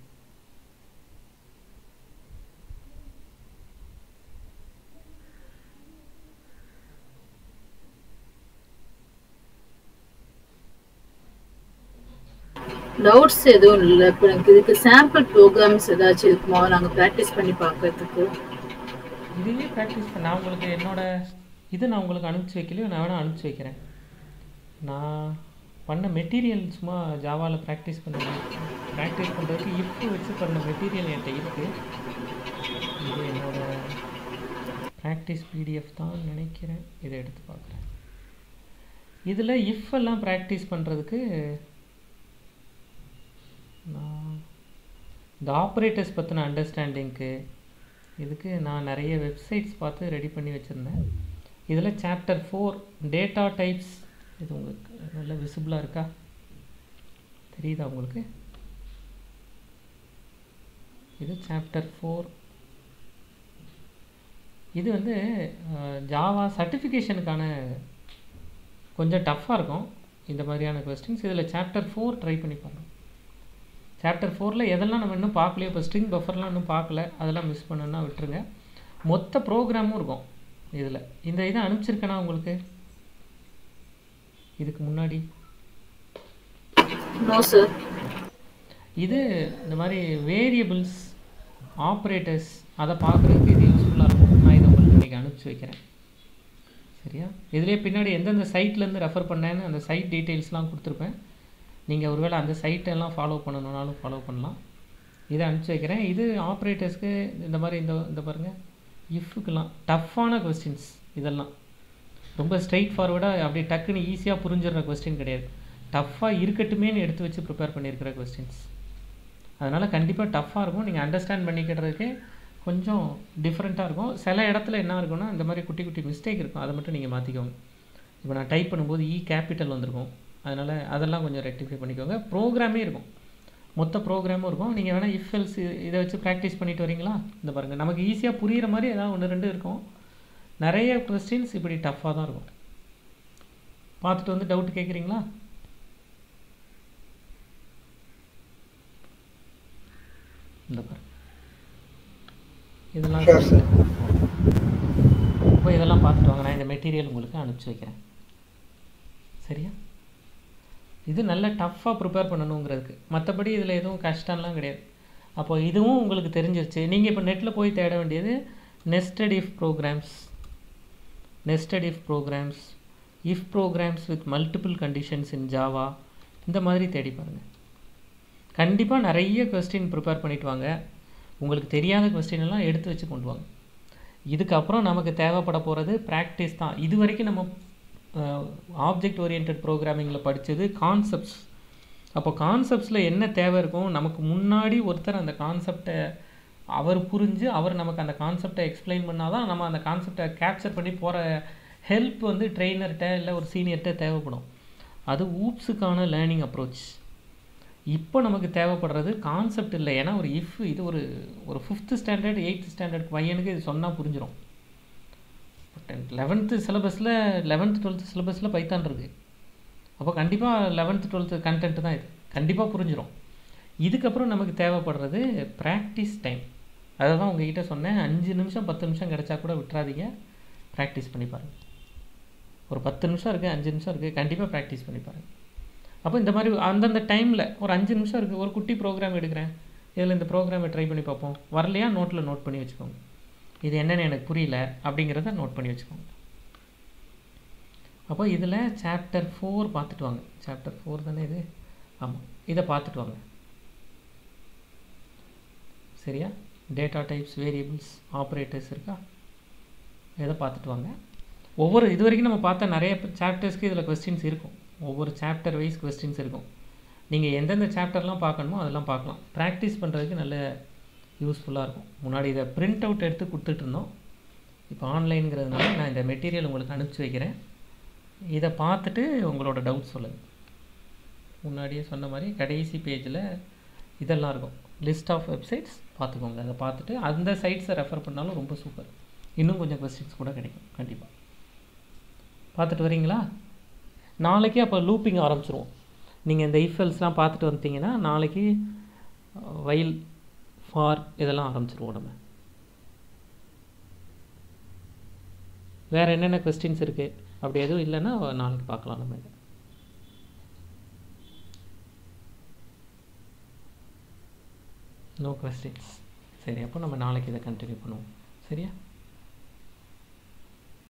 டவுட்ஸ் எதுவும் இல்லை இப்போ எனக்கு இதுக்கு சாம்பிள் ப்ரோக்ராம்ஸ் ஏதாச்சும் இருக்குமா நாங்கள் ப்ராக்டிஸ் பண்ணி பார்க்கறதுக்கு இதுவே ப்ராக்டிஸ் பண்ண நான் உங்களுக்கு என்னோட இது நான் உங்களுக்கு அனுப்பிச்சி வைக்கலையோ நான் வேணால் அனுப்பிச்சி வைக்கிறேன் நான் பண்ண மெட்டீரியல் சும்மா ஜாவாவில் ப்ராக்டிஸ் பண்ண ப்ராக்டிஸ் பண்ணுறதுக்கு இப்போ வச்சு பண்ண மெட்டீரியல் என்கிட்ட இருக்குது இது என்னோட ப்ராக்டிஸ் பிடிஎஃப் தான் நினைக்கிறேன் இதை எடுத்து பார்க்குறேன் இதில் if எல்லாம் ப்ராக்டிஸ் பண்ணுறதுக்கு நான் இந்த ஆப்ரேட்டர்ஸ் பற்றின அண்டர்ஸ்டாண்டிங்க்கு இதுக்கு நான் நிறைய வெப்சைட்ஸ் பார்த்து ரெடி பண்ணி வச்சுருந்தேன் இதில் சாப்டர் ஃபோர் டேட்டா டைப்ஸ் இது உங்களுக்கு நல்ல விசிபிளாக இருக்கா தெரியுதா உங்களுக்கு இது சாப்டர் ஃபோர் இது வந்து ஜாவா சர்டிஃபிகேஷனுக்கான கொஞ்சம் டஃப்பாக இருக்கும் இந்த மாதிரியான கொஸ்டின்ஸ் இதில் சாப்டர் ஃபோர் ட்ரை பண்ணி பாருங்க சாப்டர் ஃபோரில் எதெல்லாம் நம்ம இன்னும் பார்க்கலையோ இப்போ ஸ்ட்ரிங் பஃபர்லாம் இன்னும் பார்க்கல அதெல்லாம் மிஸ் பண்ணணும்னா விட்டுருங்க மொத்த ப்ரோக்ராமும் இருக்கும் இதில் இந்த இதை அனுப்பிச்சிருக்கேனா உங்களுக்கு இதுக்கு முன்னாடி நோ சார் இது இந்த மாதிரி வேரியபிள்ஸ் ஆப்ரேட்டர்ஸ் அதை பார்க்குறதுக்கு இது யூஸ்ஃபுல்லாக இருக்கும் நான் இதை உங்களுக்கு இன்றைக்கி அனுப்பிச்சி வைக்கிறேன் சரியா இதுலேயே பின்னாடி எந்தெந்த சைட்லேருந்து ரெஃபர் பண்ணேன்னு அந்த சைட் டீட்டெயில்ஸ்லாம் கொடுத்துருப்பேன் நீங்கள் ஒருவேளை அந்த சைட்டெல்லாம் ஃபாலோ பண்ணணுன்னாலும் ஃபாலோ பண்ணலாம் இதை அனுப்பிச்சி வைக்கிறேன் இது ஆப்ரேட்டர்ஸ்க்கு இந்த மாதிரி இந்த இந்த பாருங்கள் இஃப்க்குலாம் டஃப்பான கொஸ்டின்ஸ் இதெல்லாம் ரொம்ப ஸ்ட்ரைட் ஃபார்வர்டாக அப்படியே டக்குன்னு ஈஸியாக புரிஞ்சிடுற கொஸ்டின் கிடையாது டஃப்பாக இருக்கட்டுமேன்னு எடுத்து வச்சு ப்ரிப்பேர் பண்ணியிருக்கிற கொஸ்டின்ஸ் அதனால் கண்டிப்பாக டஃப்பாக இருக்கும் நீங்கள் அண்டர்ஸ்டாண்ட் பண்ணிக்கிறதுக்கு கொஞ்சம் டிஃப்ரெண்ட்டாக இருக்கும் சில இடத்துல என்ன இருக்கும்னா இந்த மாதிரி குட்டி குட்டி மிஸ்டேக் இருக்கும் அதை மட்டும் நீங்கள் மாற்றிக்கோங்க இப்போ நான் டைப் பண்ணும்போது இ கேபிட்டல் வந்திருக்கும் அதனால் அதெல்லாம் கொஞ்சம் ரெக்டிஃபை பண்ணிக்கோங்க ப்ரோக்ராமே இருக்கும் மொத்த ப்ரோக்ராமும் இருக்கும் நீங்கள் வேணால் இஃப் எல்ஸ் இதை வச்சு ப்ராக்டிஸ் பண்ணிட்டு வரீங்களா இந்த பாருங்கள் நமக்கு ஈஸியாக புரிகிற மாதிரி ஏதாவது ஒன்று ரெண்டு இருக்கும் நிறைய கொஸ்டின்ஸ் இப்படி டஃப்பாக தான் இருக்கும் பார்த்துட்டு வந்து டவுட் கேட்குறீங்களா இந்த பாரு இதெல்லாம் Sure, sir. இப்போ இதெல்லாம் பார்த்துட்டு வாங்க நான் இந்த மெட்டீரியல் உங்களுக்கு அனுப்பிச்சி வைக்கிறேன் சரியா இது நல்ல டஃப்பாக ப்ரிப்பேர் பண்ணணுங்கிறதுக்கு மற்றபடி இதில் எதுவும் கஷ்டம்லாம் கிடையாது அப்போ இதுவும் உங்களுக்கு தெரிஞ்சிருச்சு நீங்கள் இப்போ நெட்டில் போய் தேட வேண்டியது nested if programs nested if programs if programs with multiple conditions in Java இந்த மாதிரி தேடி பாருங்கள் கண்டிப்பாக நிறைய கொஸ்டின் ப்ரிப்பேர் பண்ணிட்டு வாங்க உங்களுக்கு தெரியாத கொஸ்டின் எல்லாம் எடுத்து வச்சு கொண்டு வாங்க இதுக்கப்புறம் நமக்கு தேவைப்பட போகிறது ப்ராக்டிஸ் தான் இது வரைக்கும் நம்ம ஆப்ஜெக்ட் ஓரியன்ட் ப்ரோக்ராமிங்கில் படித்தது கான்செப்ட்ஸ் அப்போ கான்செப்ட்ஸில் என்ன தேவை இருக்கும் நமக்கு முன்னாடி ஒருத்தர் அந்த கான்செப்டை அவர் புரிஞ்சு அவர் நமக்கு அந்த கான்செப்டை எக்ஸ்பிளைன் பண்ணால் தான் நம்ம அந்த கான்செப்டை கேப்சர் பண்ணி போகிற ஹெல்ப் வந்து ட்ரெயினர்கிட்ட இல்லை ஒரு சீனியர்கிட்ட தேவைப்படும் அது ஊப்ஸுக்கான லேர்னிங் அப்ரோச் இப்போ நமக்கு தேவைப்படுறது கான்செப்ட் இல்லை ஏன்னா ஒரு இஃப் இது ஒரு ஒரு ஃபிஃப்த்து ஸ்டாண்டர்ட் எயித்து ஸ்டாண்டர்ட் பையனுக்கு இது சொன்னால் புரிஞ்சிடும் லெவன்த்து சிலபஸில் லெவன்த்து டுவெல்த்து சிலபஸில் பைத்தான் இருக்குது அப்போ கண்டிப்பாக லெவன்த்து டுவெல்த்து கண்டென்ட் தான் இது கண்டிப்பாக புரிஞ்சிடும் இதுக்கப்புறம் நமக்கு தேவைப்படுறது ப்ராக்டிஸ் டைம் அதை தான் உங்ககிட்ட சொன்னேன் அஞ்சு நிமிஷம் பத்து நிமிஷம் கிடைச்சா கூட விட்டுறாதீங்க ப்ராக்டிஸ் பண்ணி பாருங்கள் ஒரு பத்து நிமிஷம் இருக்குது அஞ்சு நிமிஷம் இருக்குது கண்டிப்பாக ப்ராக்டிஸ் பண்ணி பாருங்கள் அப்போ இந்த மாதிரி அந்தந்த டைமில் ஒரு அஞ்சு நிமிஷம் இருக்குது ஒரு குட்டி ப்ரோக்ராம் எடுக்கிறேன் இதில் இந்த ப்ரோக்ராமை ட்ரை பண்ணி பார்ப்போம் வரலையா நோட்டில் நோட் பண்ணி வச்சுக்கோங்க இது என்னென்னு எனக்கு புரியல அப்படிங்கிறத நோட் பண்ணி வச்சுக்கோங்க அப்போ இதில் சாப்டர் ஃபோர் பார்த்துட்டு வாங்க சாப்டர் ஃபோர் தானே இது ஆமாம் இதை பார்த்துட்டு வாங்க சரியா டேட்டா டைப்ஸ் வேரியபிள்ஸ் ஆப்ரேட்டர்ஸ் இருக்கா இதை பார்த்துட்டு வாங்க ஒவ்வொரு இது வரைக்கும் நம்ம பார்த்த நிறைய சாப்டர்ஸ்க்கு இதில் கொஸ்டின்ஸ் இருக்கும் ஒவ்வொரு சாப்டர் வைஸ் கொஸ்டின்ஸ் இருக்கும் நீங்கள் எந்தெந்த சாப்டர்லாம் பார்க்கணுமோ அதெல்லாம் பார்க்கலாம் ப்ராக்டிஸ் பண்ணுறதுக்கு நல்ல யூஸ்ஃபுல்லாக இருக்கும் முன்னாடி இதை பிரிண்ட் அவுட் எடுத்து கொடுத்துட்டு இருந்தோம் இப்போ ஆன்லைனுங்கிறதுனால நான் இந்த மெட்டீரியல் உங்களுக்கு அனுப்பிச்சி வைக்கிறேன் இதை பார்த்துட்டு உங்களோட டவுட் சொல்லுங்கள் முன்னாடியே சொன்ன மாதிரி கடைசி பேஜில் இதெல்லாம் இருக்கும் லிஸ்ட் ஆஃப் வெப்சைட்ஸ் பார்த்துக்கோங்க அதை பார்த்துட்டு அந்த சைட்ஸை ரெஃபர் பண்ணாலும் ரொம்ப சூப்பர் இன்னும் கொஞ்சம் கொஸ்டின்ஸ் கூட கிடைக்கும் கண்டிப்பாக பார்த்துட்டு வரீங்களா நாளைக்கு அப்போ லூப்பிங் ஆரம்பிச்சிருவோம் நீங்கள் இந்த இஃபெல்ஸ்லாம் பார்த்துட்டு வந்துட்டீங்கன்னா நாளைக்கு வயல் ஃபார் இதெல்லாம் ஆரம்பிச்சிருவோம் நம்ம வேறு என்னென்ன கொஸ்டின்ஸ் இருக்குது அப்படி எதுவும் இல்லைன்னா நாளைக்கு பார்க்கலாம் நம்ம இதை நோ கொஸ்டின்ஸ் சரி அப்போ நம்ம நாளைக்கு இதை கண்டினியூ பண்ணுவோம் சரியா